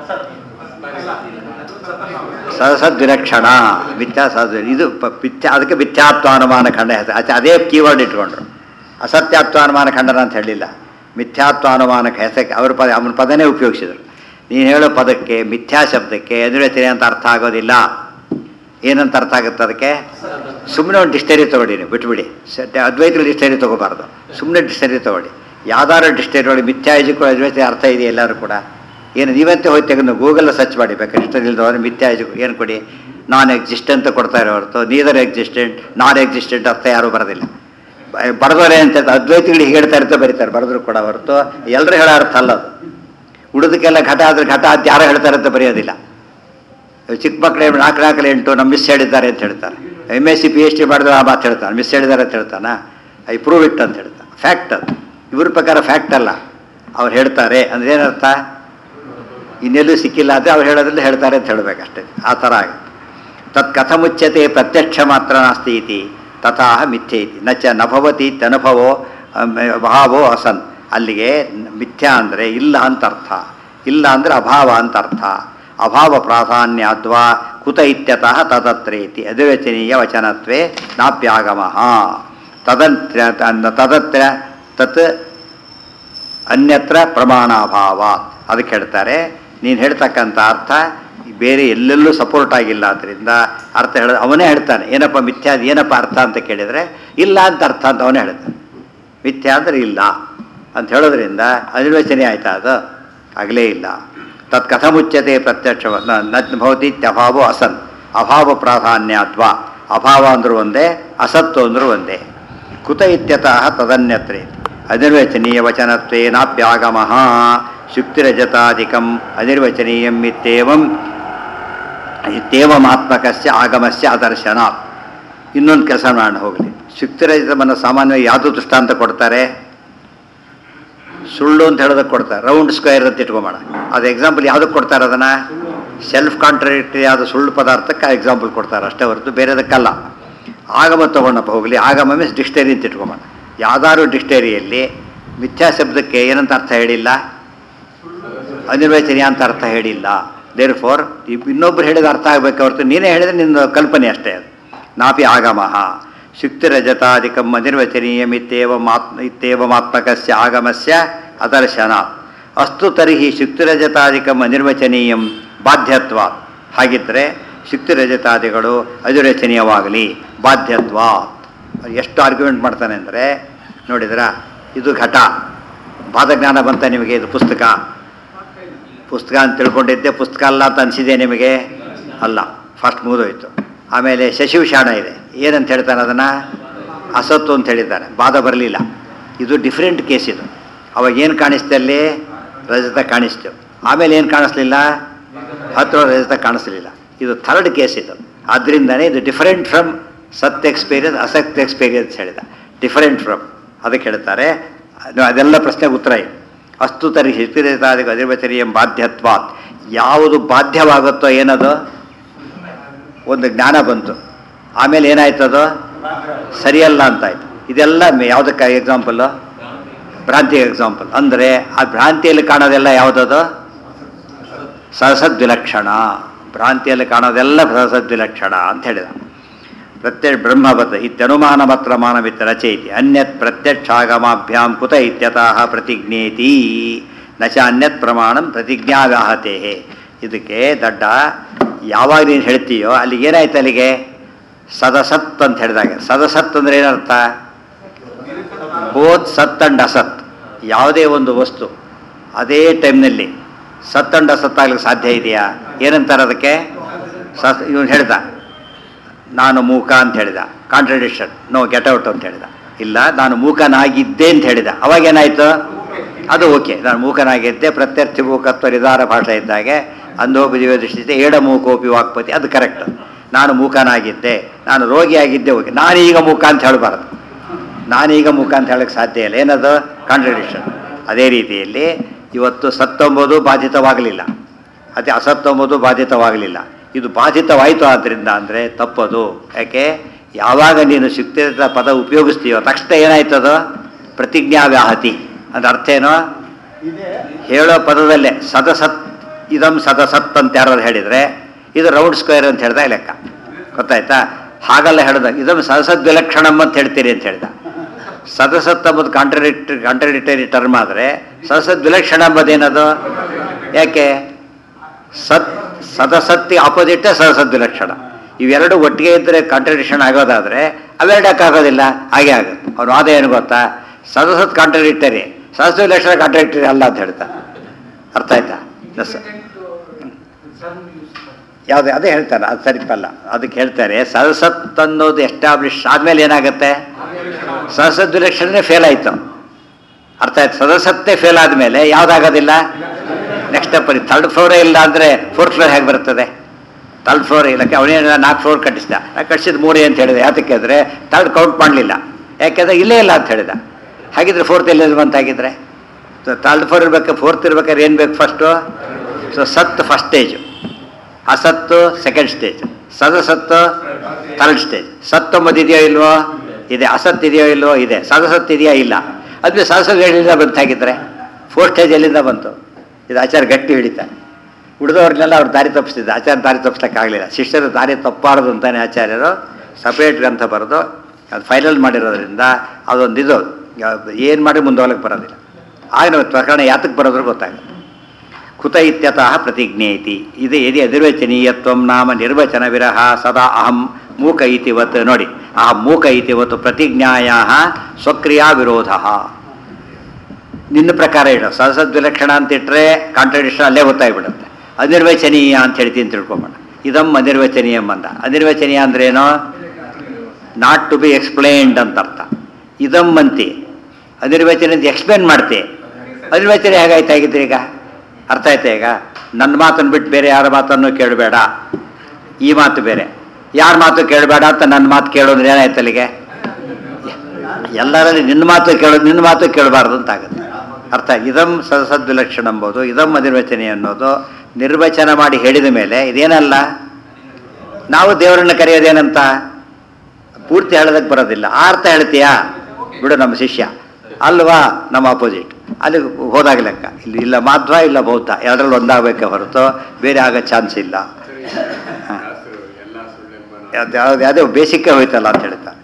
[SPEAKER 1] ಸದ್ವಿಲಕ್ಷಣ ಮಿಥ್ಯಾ ಸದ್ ಇದು ಪ- ಮಿಥ್ಯಾ ಅದಕ್ಕೆ ಮಿಥ್ಯಾತ್ವಾನುಮಾನ ಖಂಡ ಹೆಸರು ಆಚೆ ಅದೇ ಕೀವರ್ಡ್ ಇಟ್ಕೊಂಡ್ರು ಅಸತ್ಯಾತ್ವಾನುಮಾನ ಖಂಡನ ಅಂತ ಹೇಳಿಲ್ಲ ಮಿಥ್ಯಾತ್ವಾನುಮಾನಕ್ಕೆ ಹೆಸಕ್ಕೆ ಅವ್ರ ಪದ ಅವನ ಪದನೇ ಉಪಯೋಗಿಸಿದ್ರು ನೀನು ಹೇಳೋ ಪದಕ್ಕೆ ಮಿಥ್ಯಾ ಶಬ್ದಕ್ಕೆ ಎದುರೆತಿರೆ ಅಂತ ಅರ್ಥ ಆಗೋದಿಲ್ಲ ಏನಂತ ಅರ್ಥ ಆಗುತ್ತೆ ಅದಕ್ಕೆ ಸುಮ್ಮನೆ ಒಂದು ಡಿಕ್ಷನರಿ ತೊಗೊಳ್ಳಿ ನೀವು ಬಿಟ್ಬಿಡಿ ಸತ್ಯ ಅದ್ವೈತಗಳ ಡಿಕ್ಷನರಿ ತೊಗೋಬಾರ್ದು ಸುಮ್ಮನೆ ಡಿಕ್ಷನರಿ ತೊಗೊಳ್ಳಿ ಯಾವ್ದಾದ್ರು ಡಿಕ್ಷನರಿ ಒಳಗೆ ಮಿಥ್ಯಾ ಎಜುಕೋ ಅದ್ವೈತ ಅರ್ಥ ಇದೆ ಎಲ್ಲರೂ ಕೂಡ ಏನು ನೀವಂತೆ ಹೋಗಿ ತೆಗೆದು ಗೂಗಲ್ ಸರ್ಚ್ ಮಾಡಿ ಬೇಕಾದ್ರೆ ಇಷ್ಟ ಇಲ್ದವ್ರೆ ಮಿಥ್ಯಾ ಎಜು ಏನು ಕೊಡಿ ನಾನ್ ಎಕ್ಸಿಸ್ಟೆಂಟ್ ಅಂತ ಕೊಡ್ತಾ ಇರೋ ಹೊರತು ನೀದರ್ ಎಕ್ಸಿಸ್ಟೆಂಟ್ ನಾನ್ ಎಕ್ಸಿಸ್ಟೆಂಟ್ ಅರ್ಥ ಯಾರೂ ಬರೋದಿಲ್ಲ ಬ- ಬರೆದವರೇ ಅಂತ ಅದ್ವೈತಿಗಳಿಗೆ ಹೇಳ್ತಾ ಇರ್ತಾ ಬರೀತಾರೆ ಬರೆದ್ರು ಕೂಡ ಹೊರತು ಎಲ್ಲರೂ ಹೇಳೋ ಅರ್ಥ ಅಲ್ಲ ಅದು ಉಳಿದಕ್ಕೆಲ್ಲ ಘಟ ಆದ್ರೆ ಘಟ ಅಂತ ಯಾರೋ ಹೇಳ್ತಾರೆ ಅಂತ ಬರೆಯೋದಿಲ್ಲ ಚಿಕ್ಕ ಮಕ್ಕಳು ನಾಲ್ಕು ನಾಲ್ಕಲ್ಲಿ ಎಂಟು ನಮ್ಮ ಮಿಸ್ ಹೇಳಿದ್ದಾರೆ ಅಂತ ಹೇಳ್ತಾರೆ M S C P H D ಮಾಡಿದ್ರೆ ಆ ಮಾತು ಹೇಳ್ತಾನೆ ಮಿಸ್ ಹೇಳಿದ್ದಾರೆ ಅಂತ ಹೇಳ್ತಾನ ಐ ಪ್ರೂವ್ ಇಟ್ ಅಂತ ಹೇಳ್ತಾನೆ ಫ್ಯಾಕ್ಟ್ ಅದು ಇವ್ರ ಪ್ರಕಾರ ಫ್ಯಾಕ್ಟ್ ಅಲ್ಲ ಅವ್ರು ಹೇಳ್ತಾರೆ ಅಂದ್ರೆ ಏನರ್ಥ ಇನ್ನೆಲ್ಲೂ ಸಿಕ್ಕಿಲ್ಲ ಅಂದರೆ ಅವ್ರು ಹೇಳೋದ್ರಲ್ಲಿ ಹೇಳ್ತಾರೆ ಅಂತ ಹೇಳಬೇಕಷ್ಟೇ ಆ ಥರ ಆಗುತ್ತೆ ತತ್ ಕಥಮುಚ್ಯತೆ ಪ್ರತ್ಯಕ್ಷ ಮಾತ್ರ ನಾಸ್ತಿ ಇತಿ ತಥಾ ಮಿಥ್ಯೆ ಇತಿ ನಚ ನಭವತಿ ತನುಭವೋ ಭಾವೋ ಅಸನ್ ಅಲ್ಲಿಗೆ ಮಿಥ್ಯಾ ಅಂದರೆ ಇಲ್ಲ ಅಂತ ಅರ್ಥ ಇಲ್ಲ ಅಂದರೆ ಅಭಾವ ಅಂತ ಅರ್ಥ ಅಭಾವ ಪ್ರಾಧಾನ್ಯ ಅಥವಾ ಕುತ ಇತ್ಯತಃ ತದತ್ರೇತಿ ಅಧಿವಚನೀಯ ವಚನತ್ವೇ ನಾಪ್ಯಾಗಮ ತದಂತ್ರ ತದತ್ರ ತತ್ ಅನ್ಯತ್ರ ಪ್ರಮಾಣಾಭಾವ ಅದಕ್ಕೆ ಹೇಳ್ತಾರೆ ನೀನು ಹೇಳ್ತಕ್ಕಂಥ ಅರ್ಥ ಬೇರೆ ಎಲ್ಲೆಲ್ಲೂ ಸಪೋರ್ಟ್ ಆಗಿಲ್ಲ ಆದ್ದರಿಂದ ಅರ್ಥ ಹೇಳ ಅವನೇ ಹೇಳ್ತಾನೆ ಏನಪ್ಪ ಮಿಥ್ಯಾ ಅದು ಏನಪ್ಪ ಅರ್ಥ ಅಂತ ಕೇಳಿದರೆ ಇಲ್ಲ ಅಂತ ಅರ್ಥ ಅಂತ ಅವನೇ ಹೇಳ್ತಾನೆ ಮಿಥ್ಯಾ ಅಂದರೆ ಇಲ್ಲ ಅಂತ ಹೇಳೋದ್ರಿಂದ ಅನಿರ್ವಚನೆ ಆಯ್ತಾ ಅದು ಆಗಲೇ ಇಲ್ಲ ತತ್ ಕಥಮುಚ್ಯತೆ ಪ್ರತ್ಯಕ್ಷ ನ ಭವತಿ ಅಭಾವೋ ಅಸನ್ ಅಭಾವ ಪ್ರಾಧಾನ್ಯಾತ್ವ ಅಭಾವ ಅಂದ್ರೂ ಒಂದೇ ಅಸತ್ತು ಅಂದ್ರೂ ಒಂದೇ ಕುತ ಇತ್ಯತಃ ತದನ್ಯತ್ರೆ ಅನಿರ್ವಚನೀಯ ವಚನತ್ವೇನಾಪ್ಯಾಗಮ ಶುಕ್ತಿರಜತಾಧಿಕಂ ಅನಿರ್ವಚನೀಯಂ ಇತ್ಯೇವಂ ಇತ್ಯೇವಮಾತ್ಮಕಸ್ಯ ಆಗಮಸ್ಯ ಅದರ್ಶನ ಇನ್ನೊಂದು ಕೆಲಸ ಮಾಡೋಣ ಹೋಗಲಿ ಶುಕ್ತಿರಜತವನ್ನು ಸಾಮಾನ್ಯವಾಗಿ ಯಾವುದು ದೃಷ್ಟಾಂತ ಕೊಡ್ತಾರೆ ಸುಳ್ಳು ಅಂತ ಹೇಳೋದಕ್ಕೆ ಕೊಡ್ತಾರೆ ರೌಂಡ್ ಸ್ಕ್ವೇರ್ ಅಂತ ಇಟ್ಕೊಂಬೋಣ ಅದು ಎಕ್ಸಾಂಪಲ್ ಯಾವುದಕ್ಕೆ ಕೊಡ್ತಾರೆ ಅದನ್ನು ಸೆಲ್ಫ್ ಕಾಂಟ್ರಡಿಕ್ಟರಿ ಆದ ಸುಳ್ಳು ಪದಾರ್ಥಕ್ಕೆ ಎಕ್ಸಾಂಪಲ್ ಕೊಡ್ತಾರೆ ಅಷ್ಟೇ ಹೊರತು ಬೇರೆದಕ್ಕಲ್ಲ ಆಗಮ ತೊಗೊಂಡಪ್ಪ ಹೋಗಲಿ ಆಗಮ ಮೀನ್ಸ್ ಡಿಕ್ಷನರಿ ಅಂತ ಇಟ್ಕೊಂಬೋಣ ಯಾವ್ದಾದ್ರು ಡಿಕ್ಷನರಿಯಲ್ಲಿ ಮಿಥ್ಯಾ ಶಬ್ದಕ್ಕೆ ಏನಂತ ಅರ್ಥ ಹೇಳಿಲ್ಲ ಅನಿರ್ವಚನೀಯ ಅಂತ ಅರ್ಥ ಹೇಳಿಲ್ಲ ದೇರ್ ಫೋರ್ ಇನ್ನೊಬ್ರು ಹೇಳಿದ ಅರ್ಥ ಆಗಬೇಕು ಹೊರತು ನೀನೇ ಹೇಳಿದ್ರೆ ನಿನ್ನ ಕಲ್ಪನೆ ಅಷ್ಟೇ ಅದು ನಾಪಿ ಆಗಮಃ ಶುಕ್ತಿರಜತಾಧಿಕಂ ಅನಿರ್ವಚನೀಯಂ ಇತ್ಯೇವಮಾತ್ಮ ಇತ್ಯೇವಮಾತ್ಮಕಸ್ಯ ಆಗಮಸ್ಯ ಅದರ್ಶನ ಅಸ್ತು ತರ್ಹಿ ಶುಕ್ತಿರಜತಾಧಿಕಂ ಅನಿರ್ವಚನೀಯಂ ಬಾಧ್ಯತ್ವ ಹಾಗಿದ್ದರೆ ಶುಕ್ತಿರಜತಾದಿಗಳು ಅನಿರ್ವಚನೀಯವಾಗಲಿ ಬಾಧ್ಯತ್ವ ಎಷ್ಟು ಆರ್ಗ್ಯುಮೆಂಟ್ ಮಾಡ್ತಾನೆ ಅಂದರೆ ನೋಡಿದ್ರ ಇದು ಘಟ ಬಾಧಜ್ಞಾನ ಬಂತ ನಿಮಗೆ ಇದು ಪುಸ್ತಕ ಪುಸ್ತಕ ಅಂತ ತಿಳ್ಕೊಂಡಿದ್ದೆ ಪುಸ್ತಕ ಅಲ್ಲ ಅಂತ ಅನಿಸಿದೆ ನಿಮಗೆ ಅಲ್ಲ ಫಸ್ಟ್ ಮುಗಿದೋಯ್ತು ಆಮೇಲೆ ಶಶಿವಿಷಾಣ ಇದೆ ಏನಂತ ಹೇಳ್ತಾನೆ ಅದನ್ನು ಅಸತ್ತು ಅಂತ ಹೇಳಿದ್ದಾನೆ ಬಾಧ ಬರಲಿಲ್ಲ ಇದು ಡಿಫ್ರೆಂಟ್ ಕೇಸ್ ಇದು ಅವಾಗ ಏನು ಕಾಣಿಸ್ತೆ ಅಲ್ಲಿ ರಜತ ಕಾಣಿಸ್ತು ಆಮೇಲೆ ಏನು ಕಾಣಿಸ್ಲಿಲ್ಲ ಹತ್ತು ರಜತ ಕಾಣಿಸ್ಲಿಲ್ಲ ಇದು ಥರ್ಡ್ ಕೇಸ್ ಇದು ಆದ್ದರಿಂದನೇ ಇದು ಡಿಫರೆಂಟ್ ಫ್ರಮ್ ಸತ್ ಎಕ್ಸ್ಪೀರಿಯನ್ಸ್ ಅಸಕ್ತ್ ಎಕ್ಸ್ಪೀರಿಯನ್ಸ್ ಹೇಳಿದ ಡಿಫರೆಂಟ್ ಫ್ರಮ್ ಅದಕ್ಕೆ ಹೇಳ್ತಾರೆ ಅದು ಅದೆಲ್ಲ ಪ್ರಶ್ನೆಗೆ ಉತ್ತರ ಇದೆ ಅಸ್ತು ತರಿ ಹಿಸ್ಪಿರಿತಾದಿಗೆ ಅಧಿರ್ವಚನೀಯ ಬಾಧ್ಯತ್ವ ಯಾವುದು ಬಾಧ್ಯವಾಗುತ್ತೋ ಏನದು ಒಂದು ಜ್ಞಾನ ಬಂತು ಆಮೇಲೆ ಏನಾಯ್ತದು ಸರಿಯಲ್ಲ ಅಂತಾಯ್ತು ಇದೆಲ್ಲ ಮೆ- ಯಾವುದಕ್ಕೆ ಎಕ್ಸಾಂಪಲ್ಲು ಭ್ರಾಂತಿ ಎಕ್ಸಾಂಪಲ್ ಅಂದರೆ ಆ ಭ್ರಾಂತಿಯಲ್ಲಿ ಕಾಣೋದೆಲ್ಲ ಯಾವುದದು ಸಹಸದ್ವಿಲಕ್ಷಣ ಭ್ರಾಂತಿಯಲ್ಲಿ ಕಾಣೋದೆಲ್ಲ ಸಹಸದ್ವಿಲಕ್ಷಣ ಅಂತ ಹೇಳಿದ ಪ್ರತ್ಯಕ್ಷ ಬ್ರಹ್ಮವತ್ ಇತ್ಯನುಮಾನ ಮಾತ್ರ ಮಾನವಿತ್ತ ರಚಯಿತಿ ಅನ್ಯತ್ ಪ್ರತ್ಯಕ್ಷಾಗಮಾಭ್ಯಾಂ ಕುತ ಇತ್ಯತಃ ಪ್ರತಿಜ್ಞೇತಿ ನ ಚ ಅನ್ಯತ್ ಪ್ರಮಾಣಂ ಪ್ರತಿಜ್ಞಾವ್ಯಾಹತೆ ಇದಕ್ಕೆ ದಡ್ಡ ಯಾವಾಗ ನೀನು ಹೇಳ್ತೀಯೋ ಅಲ್ಲಿ ಏನಾಯ್ತು ಅಲ್ಲಿಗೆ ಸದಸತ್ ಅಂತ ಹೇಳಿದಾಗ ಸದಸತ್ ಅಂದ್ರೆ ಏನರ್ಥ ಬೋತ್ ಸತ್ ಅಂಡ್ ಅಸತ್ ಯಾವುದೇ ಒಂದು ವಸ್ತು ಅದೇ ಟೈಮ್ನಲ್ಲಿ ಸತ್ ಅಂಡ್ ಅಸತ್ ಆಗ್ಲಿಕ್ಕೆ ಸಾಧ್ಯ ಇದೆಯಾ ಏನಂತಾರೆ ಅದಕ್ಕೆ ಸತ್ ಇವನು ಹೇಳ್ದ ನಾನು ಮೂಕ ಅಂತ ಹೇಳಿದ ಕಾಂಟ್ರಡಿಕ್ಷನ್ ನೋ ಗೆಟ್ ಔಟ್ ಅಂತ ಹೇಳಿದ ಇಲ್ಲ ನಾನು ಮೂಕನಾಗಿದ್ದೆ ಅಂತ ಹೇಳಿದ ಅವಾಗ ಏನಾಯ್ತು ಅದು ಓಕೆ ನಾನು ಮೂಕನಾಗಿದ್ದೆ ಪ್ರತ್ಯರ್ಥಿ ಮೂಕತ್ವ ನಿಧಾನ ಭಾಷೆ ಇದ್ದಾಗೆ ಅಂಧೋಪಜೀವ ದೃಷ್ಟಿತೆ ಏಡ ಮೂಕೋಪಿ ವಾಕ್ಪತಿ ಅದು ಕರೆಕ್ಟ್ ನಾನು ಮೂಕನಾಗಿದ್ದೆ ನಾನು ರೋಗಿಯಾಗಿದ್ದೆ ಓಕೆ ನಾನೀಗ ಮೂಕ ಅಂತ ಹೇಳಬಾರದು ನಾನೀಗ ಮುಖ ಅಂತ ಹೇಳಕ್ಕೆ ಸಾಧ್ಯ ಇಲ್ಲ ಏನದು ಕಾಂಟ್ರಡಿಕ್ಷನ್ ಅದೇ ರೀತಿಯಲ್ಲಿ ಇವತ್ತು ಸತ್ತೊಂಬುದು ಬಾಧಿತವಾಗಲಿಲ್ಲ ಅದೇ ಅಸತ್ತೊಂಬುದು ಬಾಧಿತವಾಗಲಿಲ್ಲ ಇದು ಬಾಧಿತವಾಯಿತು ಆದ್ದರಿಂದ ಅಂದರೆ ತಪ್ಪದು ಯಾಕೆ ಯಾವಾಗ ನೀನು ಶಿಕ್ತಿರದ ಪದ ಉಪಯೋಗಿಸ್ತೀಯೋ ತಕ್ಷಣ ಏನಾಯ್ತದು ಪ್ರತಿಜ್ಞಾವ್ಯಾಹತಿ ಅದು ಅರ್ಥ ಏನೋ
[SPEAKER 2] ಇದೆ
[SPEAKER 1] ಹೇಳೋ ಪದದಲ್ಲೇ ಸದಸತ್ ಇದಂ ಸದಸತ್ ಅಂತ ಯಾರು ಹೇಳಿದರೆ ಇದು ರೌಂಡ್ ಸ್ಕ್ವೇರ್ ಅಂತ ಹೇಳ್ದ ಲೆಕ್ಕ ಗೊತ್ತಾಯ್ತಾ ಹಾಗಲ್ಲ ಹೇಳ್ದ ಇದಂ ಸದಸದ್ ವಿಲಕ್ಷಣಂ ಅಂತ ಹೇಳ್ತೀರಿ ಅಂತ ಹೇಳ್ದ ಸದಸತ್ ಎಂಬುದು ಕಾಂಟ್ರಡಿಕ್ಟ್ ಕಾಂಟ್ರಡಿಕ್ಟರಿ ಟರ್ಮ್ ಆದರೆ ಸದಸದ್ ವಿಲಕ್ಷಣ ಎಂಬುದೇನದು ಯಾಕೆ ಸತ್ ಸದಸತ್ತಿ ಆಪೋಸಿಟ್ ಸದಸದ್ ವಿಲಕ್ಷಣ ಇವೆರಡು ಒಟ್ಟಿಗೆ ಇದ್ದರೆ ಕಾಂಟ್ರಡಿಕ್ಷನ್ ಆಗೋದಾದರೆ ಅವೆರಡು ಯಾಕೆ ಆಗೋದಿಲ್ಲ ಹಾಗೆ ಆಗುತ್ತೆ ಅವ್ರ ವಾದ ಏನು ಗೊತ್ತಾ ಸದಸತ್ ಕಾಂಟ್ರಡಿಕ್ಟರಿ ಸದಸ್ಯ ವಿಲಕ್ಷಣ ಕಾಂಟ್ರಡಿಕ್ಟರಿ ಅಲ್ಲ ಅಂತ ಹೇಳ್ತಾ ಅರ್ಥ ಆಯ್ತಾ ಎಸ್ ಯಾವುದು ಅದೇ ಹೇಳ್ತಾರೆ ಅದು ಸರಿಪಲ್ಲ ಅದಕ್ಕೆ ಹೇಳ್ತಾರೆ ಸದಸತ್ ಅನ್ನೋದು ಎಸ್ಟಾಬ್ಲಿಷ್ ಆದಮೇಲೆ ಏನಾಗುತ್ತೆ ಸದಸದ್ ವಿಲಕ್ಷಣನೇ ಫೇಲ್ ಆಯಿತು ಅರ್ಥ ಆಯ್ತು ಸದಸ್ಯತ್ವೇ ಫೇಲ್ ಆದಮೇಲೆ ಯಾವುದಾಗೋದಿಲ್ಲ ನೆಕ್ಸ್ಟ್ ಸ್ಟೆಪ್ ಥರ್ಡ್ ಫ್ಲೋರೇ ಇಲ್ಲ ಅಂದರೆ ಫೋರ್ತ್ ಫ್ಲೋರ್ ಹೇಗೆ ಬರ್ತದೆ ಥರ್ಡ್ ಫ್ಲೋರ್ ಇಲ್ಲಕ್ಕೆ ಅವನೇನ ನಾಲ್ಕು ಫ್ಲೋರ್ ಕಟ್ಟಿಸ್ದ ನಾನು ಕಟ್ಟಿಸಿದ ಮೂರೇ ಅಂತ ಹೇಳಿದೆ ಯಾತಕ್ಕೆ ಅಂದರೆ ಥರ್ಡ್ ಕೌಂಟ್ ಮಾಡಲಿಲ್ಲ ಯಾಕೆಂದರೆ ಇಲ್ಲೇ ಇಲ್ಲ ಅಂತ ಹೇಳಿದ ಹಾಗಿದ್ರೆ ಫೋರ್ತ್ ಎಲ್ಲಿ ಬಂತಾಗಿದ್ರೆ ಥರ್ಡ್ ಫ್ಲೋರ್ ಇರ್ಬೇಕು ಫೋರ್ತ್ ಇರ್ಬೇಕಾದ್ರೆ ಏನು ಬೇಕು ಫಸ್ಟು ಸೊ ಸತ್ ಫಸ್ಟ್ ಸ್ಟೇಜು ಅಸತ್ತು ಸೆಕೆಂಡ್ ಸ್ಟೇಜ್ ಸದಸತ್ತು ಥರ್ಡ್ ಸ್ಟೇಜ್ ಸತ್ತು ಎಂಬುದು ಇದೆಯೋ ಇಲ್ವೋ ಇದೆ ಅಸತ್ ಇದೆಯೋ ಇಲ್ವೋ ಇದೆ ಸದಸತ್ ಇದೆಯಾ ಇಲ್ಲ ಅದು ಸದಸತ್ ಎಲ್ಲಿಂದ ಬಂತಾಗಿದ್ರೆ ಫೋರ್ತ್ ಸ್ಟೇಜ್ ಎಲ್ಲಿಂದ ಬಂತು ಇದು ಆಚಾರ ಗಟ್ಟಿ ಹಿಡಿತಾರೆ ಉಳಿದವ್ರನ್ನೆಲ್ಲ ಅವ್ರು ದಾರಿ ತಪ್ಪಿಸ್ತಿದ್ದ ಆಚಾರ್ಯ ದಾರಿ ತಪ್ಪಿಸ್ಲಿಕ್ಕಾಗಲಿಲ್ಲ ಶಿಷ್ಯರು ದಾರಿ ತಪ್ಪಾರದು ಅಂತಾನೆ ಆಚಾರ್ಯರು ಸಪ್ರೇಟ್ ಗ್ರಂಥ ಬರೆದು ಅದು ಫೈನಲ್ ಮಾಡಿರೋದ್ರಿಂದ ಅದೊಂದು ಇದು ಏನು ಮಾಡಿ ಮುಂದೆ ಹೋಗ್ಲಿಕ್ಕೆ ಬರೋದಿಲ್ಲ ಆಗ ನಾವು ಪ್ರಕರಣ ಯಾತಕ್ಕೆ ಬರೋದ್ರು ಗೊತ್ತಾಗುತ್ತೆ ಕುತ ಇತ್ಯತಃ ಪ್ರತಿಜ್ಞೆ ಇತಿ ಇದು ಯದಿ ಅನಿರ್ವಚನೀಯತ್ವಂ ನಾಮ ನಿರ್ವಚನ ವಿರಹ ಸದಾ ಅಹಂ ಮೂಕ ಇತಿವತ್ ನೋಡಿ ಆ ಮೂಕ ಇತಿವತ್ ಪ್ರತಿಜ್ಞಾಯ ಸ್ವಕ್ರಿಯಾ ವಿರೋಧ ನಿನ್ನ ಪ್ರಕಾರ ಇಡ ಸಹಸದ್ ವಿಲಕ್ಷಣ ಅಂತ ಇಟ್ಟರೆ ಕಾಂಟ್ರಡಿಕ್ಷನ್ ಅಲ್ಲೇ ಗೊತ್ತಾಗ್ಬಿಡುತ್ತೆ ಅನಿರ್ವಚನೀಯ ಅಂತ ಹೇಳ್ತೀನಿ ಅಂತ ತಿಳ್ಕೊಂಬೋಣ ಇದಂ ಅನಿರ್ವಚನೀಯಂ ಅಂತ ಅನಿರ್ವಚನೀಯ ಅಂದ್ರೇನು ನಾಟ್ ಟು ಬಿ ಎಕ್ಸ್ಪ್ಲೈನ್ಡ್ ಅಂತ ಅರ್ಥ ಇದಂ ಅಂತಿ ಅನಿರ್ವಚನ ಅಂತ ಎಕ್ಸ್ಪ್ಲೇನ್ ಮಾಡ್ತಿ ಅನಿರ್ವಚನ ಹೇಗಾಯ್ತಾಗಿದ್ರಿ ಈಗ ಅರ್ಥ ಆಯ್ತಾ ಈಗ ನನ್ನ ಮಾತನ್ನು ಬಿಟ್ಟು ಬೇರೆ ಯಾರ ಮಾತನ್ನು ಕೇಳಬೇಡ ಈ ಮಾತು ಬೇರೆ ಯಾರ ಮಾತು ಕೇಳಬೇಡ ಅಂತ ನನ್ನ ಮಾತು ಕೇಳೋದ್ರೆ ಏನಾಯ್ತು ಅಲ್ಲಿಗೆ ಎಲ್ಲರಲ್ಲಿ ನಿನ್ನ ಮಾತು ಕೇಳೋದು ನಿನ್ನ ಮಾತು ಕೇಳಬಾರ್ದು ಅಂತ ಆಗುತ್ತೆ ಅರ್ಥ ಇದಂ ಸದಸದ್ವಿಲಕ್ಷಣ ಎಂಬುದು ಇದಂ ಅನಿರ್ವಚನೆ ಅನ್ನೋದು ನಿರ್ವಚನ ಮಾಡಿ ಹೇಳಿದ ಮೇಲೆ ಇದೇನಲ್ಲ ನಾವು ದೇವರನ್ನು ಕರೆಯೋದೇನಂತ ಪೂರ್ತಿ ಹೇಳೋದಕ್ಕೆ ಬರೋದಿಲ್ಲ ಆ ಅರ್ಥ ಹೇಳ್ತೀಯಾ ಬಿಡು ನಮ್ಮ ಶಿಷ್ಯ ಅಲ್ವಾ ನಮ್ಮ ಅಪೋಸಿಟ್ ಅಲ್ಲಿ ಹೋದಾಗ ಲೆಕ್ಕ ಇಲ್ಲಿ ಇಲ್ಲ ಮಾಧ್ವ ಇಲ್ಲ ಬೌದ್ಧ ಎರಡರಲ್ಲಿ ಒಂದಾಗಬೇಕೆ ಹೊರತು ಬೇರೆ ಆಗೋ ಚಾನ್ಸ್ ಇಲ್ಲ ಹಾಂ
[SPEAKER 3] ಶಾಸ್ತ್ರಗಳು ಎಲ್ಲ ಸುಳ್ಳೆಂಬ
[SPEAKER 1] ಅದು ಯಾವ್ದು ಯಾವುದೇ ಬೇಸಿಕ್ಕೇ ಹೋಯ್ತಲ್ಲ ಅಂತ ಹೇಳ್ತಾರೆ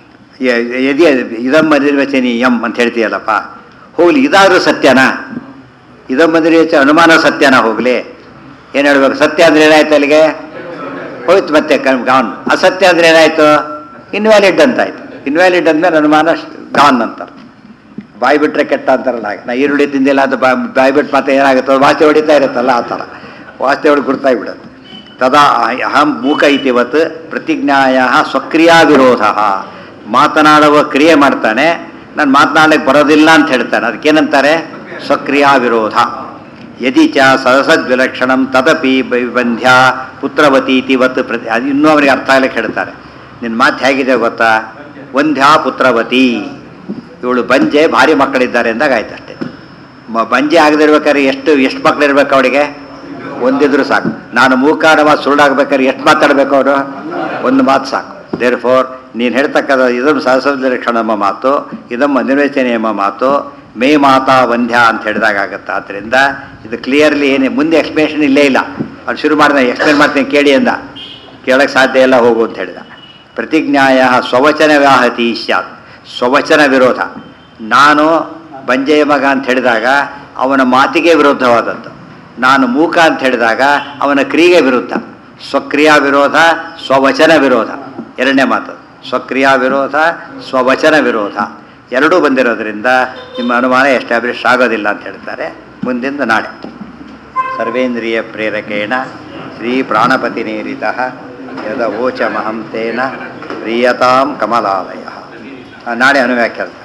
[SPEAKER 1] ಯ- ಯದಿ ಇದಮ್ಮ ನಿರ್ವಚನೀಯಂ ಅಂತ ಹೇಳ್ತೀಯಲ್ಲಪ್ಪ ಹೋಗ್ಲಿ ಇದಾದರೂ ಸತ್ಯನಾ ಇದಮ್ಮ ನಿರ್ವಚನ ಅನುಮಾನ ಸತ್ಯನಾ ಹೋಗ್ಲಿ ಏನು ಹೇಳ್ಬೇಕು ಸತ್ಯ ಅಂದ್ರೆ ಏನಾಯ್ತು ಅಲ್ಲಿಗೆ ಹೋಯ್ತು ಮತ್ತೆ ಗಾನ್ ಅಸತ್ಯ ಅಂದ್ರೆ ಏನಾಯ್ತು ಇನ್ವ್ಯಾಲಿಡ್ ಅಂತಾಯ್ತು ಇನ್ವ್ಯಾಲಿಡ್ ಅಂದ್ಮೇಲೆ ಅನುಮಾನ ಗಾನ್ ಅಂತಾರೆ ಬಾಯಿ ಬಿಟ್ರೆ ಕೆಟ್ಟ ಅಂತಾರಲ್ಲ ಹಾಗೆ ನಾ ಈರುಳ್ಳಿ ತಿಂದಿಲ್ಲ ಅದು ಬಾ ಬಾಯಿ ಬಿಟ್ಟು ಮತ್ತೆ ಏನಾಗುತ್ತೆ ವಾಸ್ತೆ ಹೊಡಿತಾ ಇರುತ್ತಲ್ಲ ಆ ಥರ ವಾಸ್ತೆ ಹೊಡಿ ಗುರ್ತಾಗಿ ಬಿಡುತ್ತೆ ತದಾ ಅಹಂ ಮೂಕ ಇತಿವತ್ ಪ್ರತಿಜ್ಞಾಯ ಸ್ವಕ್ರಿಯಾ ವಿರೋಧ ಮಾತನಾಡುವ ಕ್ರಿಯೆ ಮಾಡ್ತಾನೆ ನಾನು ಮಾತನಾಡಲಿಕ್ಕೆ ಬರೋದಿಲ್ಲ ಅಂತ ಹೇಳ್ತಾನೆ ಅದಕ್ಕೇನಂತಾರೆ ಸ್ವಕ್ರಿಯಾ ವಿರೋಧ ಯದಿ ಚ ಸದಸದ್ವಿಲಕ್ಷಣಂ ತದಪಿ ಬಂಧ್ಯ ಪುತ್ರವತಿ ಇತಿವತ್ ಪ್ರತಿ ಅದು ಇನ್ನೂ ಅವರಿಗೆ ಅರ್ಥ ಆಗ್ಲಿಕ್ಕೆ ಹೇಳ್ತಾರೆ ನಿನ್ನ ಮಾತು ಹೇಗಿದೆ ಗೊತ್ತಾ ವಂದ್ಯಾ ಪುತ್ರವತಿ ಇವಳು ಬಂಜೆ ಭಾರಿ ಮಕ್ಕಳಿದ್ದಾರೆ ಅಂದಾಗ ಆಯ್ತು ಅಷ್ಟೇ ಮ ಬಂಜೆ ಆಗದಿರ್ಬೇಕಾದ್ರೆ ಎಷ್ಟು ಎಷ್ಟು ಮಕ್ಳು ಇರ್ಬೇಕು ಅವಳಿಗೆ ಒಂದಿದ್ರು ಸಾಕು ನಾನು ಮೂಕಾಡ ಮಾತು ಸುಳ್ಳಾಗ್ಬೇಕಾದ್ರೆ ಎಷ್ಟು ಮಾತಾಡ್ಬೇಕು ಅವರು ಒಂದು ಮಾತು ಸಾಕು ದೇರ್ ಫೋರ್ ನೀನು ಹೇಳ್ತಕ್ಕಂಥ ಇದಂ ಸಹಸಲಕ್ಷಣ ಎಂಬ ಮಾತು ಇದಂ ಅನಿರ್ವಚನೆ ಎಂಬ ಮಾತು ಮೇ ಮಾತಾ ವಂದ್ಯ ಅಂತ ಹೇಳಿದಾಗ ಆಗುತ್ತೆ ಆದ್ದರಿಂದ ಇದು ಕ್ಲಿಯರ್ಲಿ ಏನೇ ಮುಂದೆ ಎಕ್ಸ್ಪ್ಲೇಷನ್ ಇಲ್ಲೇ ಇಲ್ಲ ಅವ್ನು ಶುರು ಮಾಡಿದ ಎಕ್ಸ್ಪ್ಲೇನ್ ಮಾಡ್ತೀನಿ ಕೇಳಿ ಅಂದ ಕೇಳಕ್ಕೆ ಸಾಧ್ಯ ಇಲ್ಲ ಹೋಗು ಅಂತ ಹೇಳಿದ ಪ್ರತಿಜ್ಞಾಯ ಸ್ವವಚನ ವ್ಯಾಹತಿ ಸ್ಯಾತ್ ಸ್ವವಚನ ವಿರೋಧ ನಾನು ಬಂಜೆಯ ಮಗ ಅಂತ ಹೇಳಿದಾಗ ಅವನ ಮಾತಿಗೆ ವಿರುದ್ಧವಾದದ್ದು ನಾನು ಮೂಕ ಅಂತ ಹೇಳಿದಾಗ ಅವನ ಕ್ರಿಯೆಗೆ ವಿರುದ್ಧ ಸ್ವಕ್ರಿಯಾ ವಿರೋಧ ಸ್ವವಚನ ವಿರೋಧ ಎರಡನೇ ಮಾತು ಸ್ವಕ್ರಿಯಾ ವಿರೋಧ ಸ್ವವಚನ ವಿರೋಧ ಎರಡೂ ಬಂದಿರೋದ್ರಿಂದ ನಿಮ್ಮ ಅನುಮಾನ ಎಸ್ಟಾಬ್ಲಿಷ್ ಆಗೋದಿಲ್ಲ ಅಂತ ಹೇಳ್ತಾರೆ ಮುಂದಿಂದ ನಾಳೆ ಸರ್ವೇಂದ್ರಿಯ ಪ್ರೇರಕೇಣ ಶ್ರೀ ಪ್ರಾಣಪತಿ ನೇರಿತ ಯದ ಓಚಮಹಂ ತೇನ ಪ್ರಿಯತಾಂ ಕಮಲಾಲಯ ನಾಳೆ ಅನುವ್ಯಾಖ್ಯಾನ